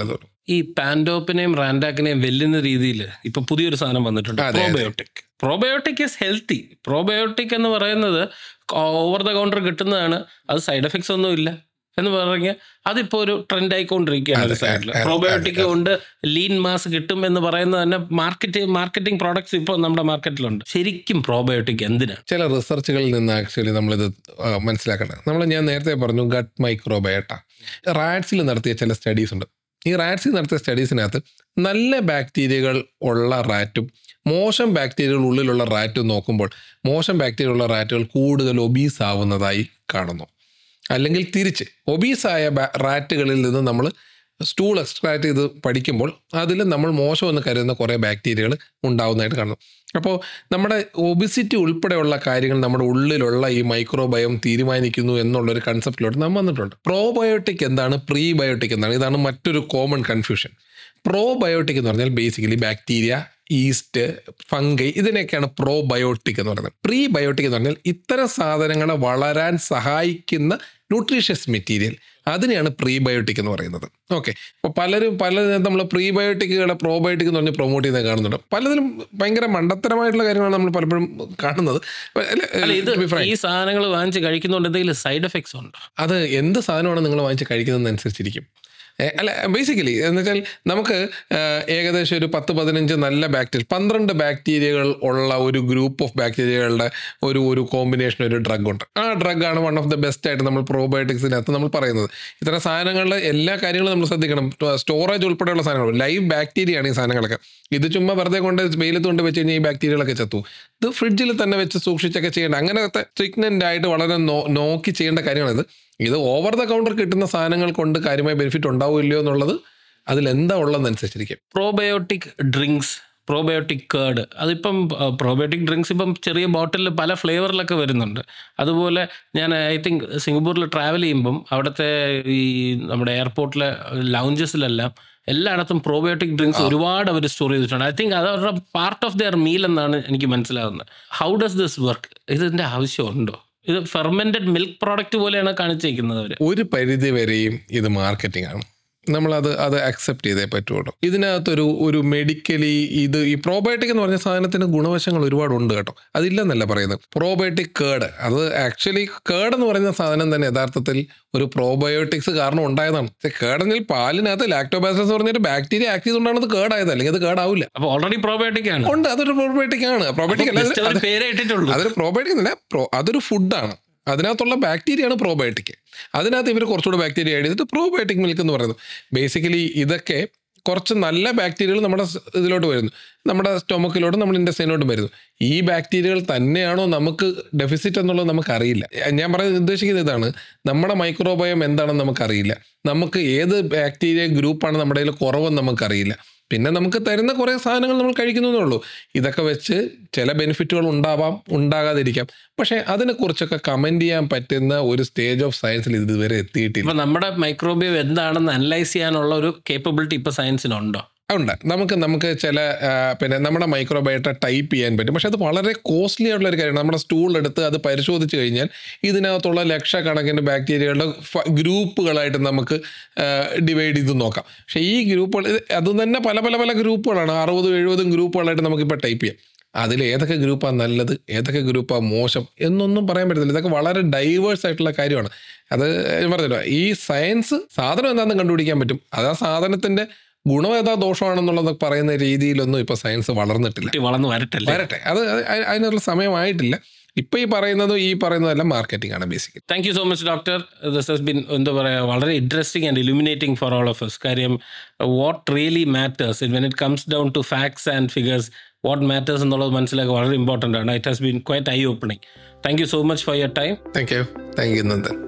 ഈ പാൻഡോപ്പിനെയും റാൻഡാക്കിനെയും വെല്ലുന്ന രീതിയിൽ ഇപ്പൊ പുതിയൊരു സാധനം വന്നിട്ടുണ്ട് അതെ, അതെ. Probiotic probiotic is healthy probiotic എന്ന് പറയുന്നത് ഓവർ ദ കൗണ്ടർ കിട്ടുന്നതാണ് അത് സൈഡ് എഫക്ട്സ് ഒന്നും ഇല്ല എന്ന് പറഞ്ഞ അതിപ്പോ ഒരു ട്രെൻഡ് ആയിക്കൊണ്ടിരിക്കുകയാണ് ഒരു അതെ, സൈഡിൽ അതെ, പ്രോബയോട്ടിക് അതെ. കൊണ്ട് ലീൻ മാസ് കിട്ടും എന്ന് പറയുന്നത് തന്നെ മാർക്കറ്റ് മാർക്കറ്റിംഗ് പ്രോഡക്ട്സ് ഇപ്പോൾ നമ്മുടെ മാർക്കറ്റിലുണ്ട് ശരിക്കും പ്രോബയോട്ടിക് എന്തിനാണ് ചില റിസർച്ചുകളിൽ നിന്ന് ആക്ച്വലി നമ്മളിത് ആ, മനസ്സിലാക്കേണ്ടത് നമ്മൾ ഞാൻ നേരത്തെ പറഞ്ഞു ഗട്ട് മൈക്രോബയോട്ട റാറ്റ്സിൽ നടത്തിയ ചില സ്റ്റഡീസ് ഉണ്ട് ഈ റാറ്റ്സിൽ നടത്തിയ സ്റ്റഡീസിനകത്ത് നല്ല ബാക്ടീരിയകൾ ഉള്ള റാറ്റും മോശം ബാക്ടീരിയകൾ ഉള്ളിലുള്ള റാറ്റും നോക്കുമ്പോൾ മോശം ബാക്ടീരിയ ഉള്ള റാറ്റുകൾ കൂടുതൽ ഒബീസ് ആവുന്നതായി കാണുന്നു അല്ലെങ്കിൽ തിരിച്ച് ഒബീസായ റാറ്റുകളിൽ നിന്ന് നമ്മൾ സ്റ്റൂൾ എക്സ്ട്രാക്ട് ചെയ്ത് പഠിക്കുമ്പോൾ അതിൽ നമ്മൾ മോശമെന്ന് കരുതുന്ന കുറേ ബാക്ടീരിയകൾ ഉണ്ടാവുന്നതായിട്ട് കാണുന്നു അപ്പോൾ നമ്മുടെ ഒബിസിറ്റി ഉൾപ്പെടെയുള്ള കാര്യങ്ങൾ നമ്മുടെ ഉള്ളിലുള്ള ഈ മൈക്രോബയോം തീരുമാനിക്കുന്നു എന്നുള്ളൊരു കൺസെപ്റ്റിലോട്ട് നാം വന്നിട്ടുണ്ട് പ്രോബയോട്ടിക് എന്താണ് പ്രീബയോട്ടിക് എന്താണ് ഇതാണ് മറ്റൊരു കോമൺ കൺഫ്യൂഷൻ പ്രോബയോട്ടിക് എന്ന് പറഞ്ഞാൽ ബേസിക്കലി ബാക്ടീരിയ ഈസ്റ്റ് ഫംഗൈ ഇതിനെയൊക്കെയാണ് പ്രോബയോട്ടിക് എന്ന് പറയുന്നത് പ്രീ ബയോട്ടിക് എന്ന് പറഞ്ഞാൽ ഇത്തരം സാധനങ്ങളെ വളരാൻ സഹായിക്കുന്ന ന്യൂട്രീഷ്യസ് മെറ്റീരിയൽ അതിനെയാണ് പ്രീബയോട്ടിക് എന്ന് പറയുന്നത് ഓക്കെ അപ്പോൾ പലരും പല നമ്മൾ പ്രീബയോട്ടിക്കുകളെ പ്രോബയോട്ടിക് എന്ന് പറഞ്ഞ് പ്രൊമോട്ട് ചെയ്യുന്നത് കാണുന്നുണ്ട് പലതിലും ഭയങ്കര മണ്ടത്തരമായിട്ടുള്ള കാര്യങ്ങളാണ് നമ്മൾ പലപ്പോഴും കാണുന്നത് അല്ല ഇത് To be frank, ഈ സാധനങ്ങൾ വാങ്ങിച്ച് കഴിക്കുന്നതുകൊണ്ട് എന്തെങ്കിലും സൈഡ് എഫക്ട്സ് ഉണ്ടോ അത് എന്ത് സാധനമാണ് നിങ്ങൾ വാങ്ങിച്ച് കഴിക്കുന്നതെന്നനുസരിച്ചിരിക്കും ഏ, അല്ല ബേസിക്കലി എന്ന് വെച്ചാൽ നമുക്ക് ആ, ഏകദേശം ഒരു പത്ത് പതിനഞ്ച് നല്ല ബാക്ടീരിയ പന്ത്രണ്ട് ബാക്ടീരിയകൾ ഉള്ള ഒരു ഗ്രൂപ്പ് ഓഫ് ബാക്ടീരിയകളുടെ ഒരു ഒരു കോമ്പിനേഷൻ ഒരു ഡ്രഗ് ഉണ്ട് ആ ഡ്രഗാണ് വൺ ഓഫ് ദ ബെസ്റ്റ് ആയിട്ട് നമ്മൾ പ്രോബയോട്ടിക്സിനകത്ത് നമ്മൾ പറയുന്നത് ഇത്തരം സാധനങ്ങളുടെ എല്ലാ കാര്യങ്ങളും നമ്മൾ ശ്രദ്ധിക്കണം സ്റ്റോറേജ് ഉൾപ്പെടെയുള്ള സാധനങ്ങൾ ലൈവ് ബാക്ടീരിയയാണ് ഈ സാധനങ്ങളൊക്കെ ഇത് ചുമ്മാ വെറുതെ കൊണ്ട് വെയിലത്ത് കൊണ്ട് വെച്ച് കഴിഞ്ഞാൽ ഈ ബാക്ടീരിയകളൊക്കെ ചത്തു ഇത് ഫ്രിഡ്ജിൽ തന്നെ വെച്ച് സൂക്ഷിച്ചൊക്കെ ചെയ്യേണ്ട അങ്ങനത്തെ സ്ട്രിക്നൻ്റ് ആയിട്ട് വളരെ നോ- നോക്കി ചെയ്യേണ്ട കാര്യമാണിത് ഇത് ഓവർ ദ കൗണ്ടർ കിട്ടുന്ന സാധനങ്ങൾ കൊണ്ട് കാര്യമായ ബെനിഫിറ്റ് ഉണ്ടാവില്ലയോ എന്നുള്ളത് അതിൽ എന്താ ഉള്ളതെന്നനുസരിച്ചിരിക്കും പ്രോബയോട്ടിക് ഡ്രിങ്ക്സ് പ്രോബയോട്ടിക് കേർഡ് അതിപ്പം പ്രോബയോട്ടിക് ഡ്രിങ്ക്സ് ഇപ്പം ചെറിയ ബോട്ടിലിൽ പല ഫ്ലേവറിലൊക്കെ വരുന്നുണ്ട് അതുപോലെ ഞാൻ ഐ തിങ്ക് സിംഗപ്പൂരിൽ ട്രാവൽ ചെയ്യുമ്പം അവിടുത്തെ ഈ നമ്മുടെ എയർപോർട്ടിലെ ലൗഞ്ചസിലെല്ലാം എല്ലായിടത്തും പ്രോബയോട്ടിക് ഡ്രിങ്ക്സ് ഒരുപാട് അവർ സ്റ്റോർ ചെയ്തിട്ടുണ്ട് ഐ തിങ്ക് അത് അവരുടെ പാർട്ട് ഓഫ് ദെയർ മീൽ എന്നാണ് എനിക്ക് മനസ്സിലാകുന്നത് ഹൗ ഡസ് ദിസ് വർക്ക് ഇതിൻ്റെ ആവശ്യമുണ്ടോ ഇത് ഫെർമെൻറ്റഡ് മിൽക്ക് പ്രോഡക്റ്റ് പോലെയാണ് കാണിച്ചേക്കുന്നത് അവർ ഒരു പരിധി വരെയും ഇത് മാർക്കറ്റിംഗ് ആണ് നമ്മളത് അത് അക്സെപ്റ്റ് ചെയ്തേ പറ്റുള്ളൂ ഇതിനകത്തൊരു ഒരു മെഡിക്കലി ഇത് ഈ പ്രോബയോട്ടിക് എന്ന് പറഞ്ഞ സാധനത്തിന് ഗുണവശങ്ങൾ ഒരുപാടുണ്ട് കേട്ടോ അതില്ലെന്നല്ല പറയുന്നത് പ്രോബയോട്ടിക് കേട് അത് ആക്ച്വലി കേട് എന്ന് പറയുന്ന സാധനം തന്നെ യഥാർത്ഥത്തിൽ ഒരു പ്രോബയോട്ടിക്സ് കാരണം ഉണ്ടായതാണ് പക്ഷേ കേടെന്നിൽ പാലിനകത്ത് ലാക്ടോബാസസ് എന്ന് പറഞ്ഞൊരു ബാക്ടീരിയ ആക്ട് ചെയ്തുകൊണ്ടാണ് അത് കേടായത് അല്ലെങ്കിൽ അത് കേടാവില്ല അപ്പോൾ ഓൾറെഡി പ്രോബയോട്ടിക് ആണ് ഉണ്ട് അതൊരു പ്രോബയോട്ടിക് ആണ് പ്രോബയോട്ടിക് അല്ല Just അത് ഒരു പേരേ ഇട്ടിട്ടുള്ളൂ അതൊരു പ്രോബയോട്ടിക് അല്ല പ്രോ അതൊരു ഫുഡാണ് അതിനകത്തുള്ള ബാക്ടീരിയയാണ് പ്രോബയോട്ടിക് അതിനകത്ത് ഇവർ കുറച്ചുകൂടെ ബാക്ടീരിയ ആഡ് ചെയ്തിട്ട് പ്രോബയോട്ടിക് മിൽക്ക് എന്ന് പറയുന്നത് ബേസിക്കലി ഇതൊക്കെ കുറച്ച് നല്ല ബാക്ടീരിയകൾ നമ്മുടെ സ് ഇതിലോട്ട് വരുന്നു നമ്മുടെ സ്റ്റൊമക്കിലോട്ട് നമ്മുടെ ഇൻഡസ്ട്രീനോട്ടും വരുന്നു ഈ ബാക്ടീരിയകൾ തന്നെയാണോ നമുക്ക് ഡെഫിസിറ്റ് എന്നുള്ളത് നമുക്കറിയില്ല ഞാൻ പറയുന്നത് ഉദ്ദേശിക്കുന്നത് ഇതാണ് നമ്മുടെ മൈക്രോബയോം എന്താണെന്ന് നമുക്കറിയില്ല നമുക്ക് ഏത് ബാക്ടീരിയ ഗ്രൂപ്പാണ് നമ്മുടെ കയ്യിൽ കുറവെന്ന് നമുക്കറിയില്ല പിന്നെ നമുക്ക് തരുന്ന കുറേ സാധനങ്ങൾ നമ്മൾ കഴിക്കുന്നതേ ഉള്ളൂ ഇതൊക്കെ വെച്ച് ചില ബെനിഫിറ്റുകൾ ഉണ്ടാവാം ഉണ്ടാകാതിരിക്കാം പക്ഷേ അതിനെക്കുറിച്ചൊക്കെ കമൻറ്റ് ചെയ്യാൻ പറ്റുന്ന ഒരു സ്റ്റേജ് ഓഫ് സയൻസിൽ ഇത് ഇതുവരെ എത്തിയിട്ടില്ല ഇപ്പൊ നമ്മുടെ മൈക്രോബിയം എന്താണെന്ന് അനലൈസ് ചെയ്യാനുള്ള ഒരു കേപ്പബിലിറ്റി ഇപ്പൊ സയൻസിനുണ്ടോ ഉണ്ട് നമുക്ക് നമുക്ക് ചില ആ, പിന്നെ നമ്മുടെ മൈക്രോബയോട്ട ടൈപ്പ് ചെയ്യാൻ പറ്റും പക്ഷെ അത് വളരെ കോസ്റ്റ്ലി ആയിട്ടുള്ള ഒരു കാര്യമാണ് നമ്മുടെ സ്റ്റൂൾ എടുത്ത് അത് പരിശോധിച്ച് കഴിഞ്ഞാൽ ഇതിനകത്തുള്ള ലക്ഷക്കണക്കിന് ബാക്ടീരിയകളുടെ ഫ- ഗ്രൂപ്പുകളായിട്ട് നമുക്ക് ഡിവൈഡ് ചെയ്ത് നോക്കാം പക്ഷേ ഈ ഗ്രൂപ്പുകൾ ഇത് അത് തന്നെ പല പല പല ഗ്രൂപ്പുകളാണ് അറുപതും എഴുപതും ഗ്രൂപ്പുകളായിട്ട് നമുക്കിപ്പോൾ ടൈപ്പ് ചെയ്യാം അതിൽ ഏതൊക്കെ ഗ്രൂപ്പാണ് നല്ലത് ഏതൊക്കെ ഗ്രൂപ്പാണ് മോശം എന്നൊന്നും പറയാൻ പറ്റത്തില്ല ഇതൊക്കെ വളരെ ഡൈവേഴ്സ് ആയിട്ടുള്ള കാര്യമാണ് അത് ഞാൻ പറഞ്ഞല്ലോ ഈ സയൻസ് സാധനം എന്താണെന്ന് കണ്ടുപിടിക്കാൻ പറ്റും അത് ആ സാധനത്തിൻ്റെ ഗുണം ഏതാ ദോഷമാണെന്നുള്ളത് പറയുന്ന രീതിയിലൊന്നും ഇപ്പോൾ സയൻസ് വളർന്നിട്ടില്ല കുട്ടി വളർന്നു വരട്ടല്ലേ വരട്ടെ അത് അത് അതിനുള്ള സമയമായിട്ടില്ല ഇപ്പം ഈ പറയുന്നതും ഈ പറയുന്നതെല്ലാം മാർക്കറ്റിംഗ് ആണ് basically thank you so much doctor this has been എന്താ പറയുക വളരെ interesting and illuminating for all of us കാര്യം what really matters when it comes down to facts and figures what matters എന്നുള്ളത് മനസ്സിലാക്കുക വളരെ ഇമ്പോർട്ടൻ്റ് ആണ് it has been quite eye opening thank you so much for your time thank you thank you Nandan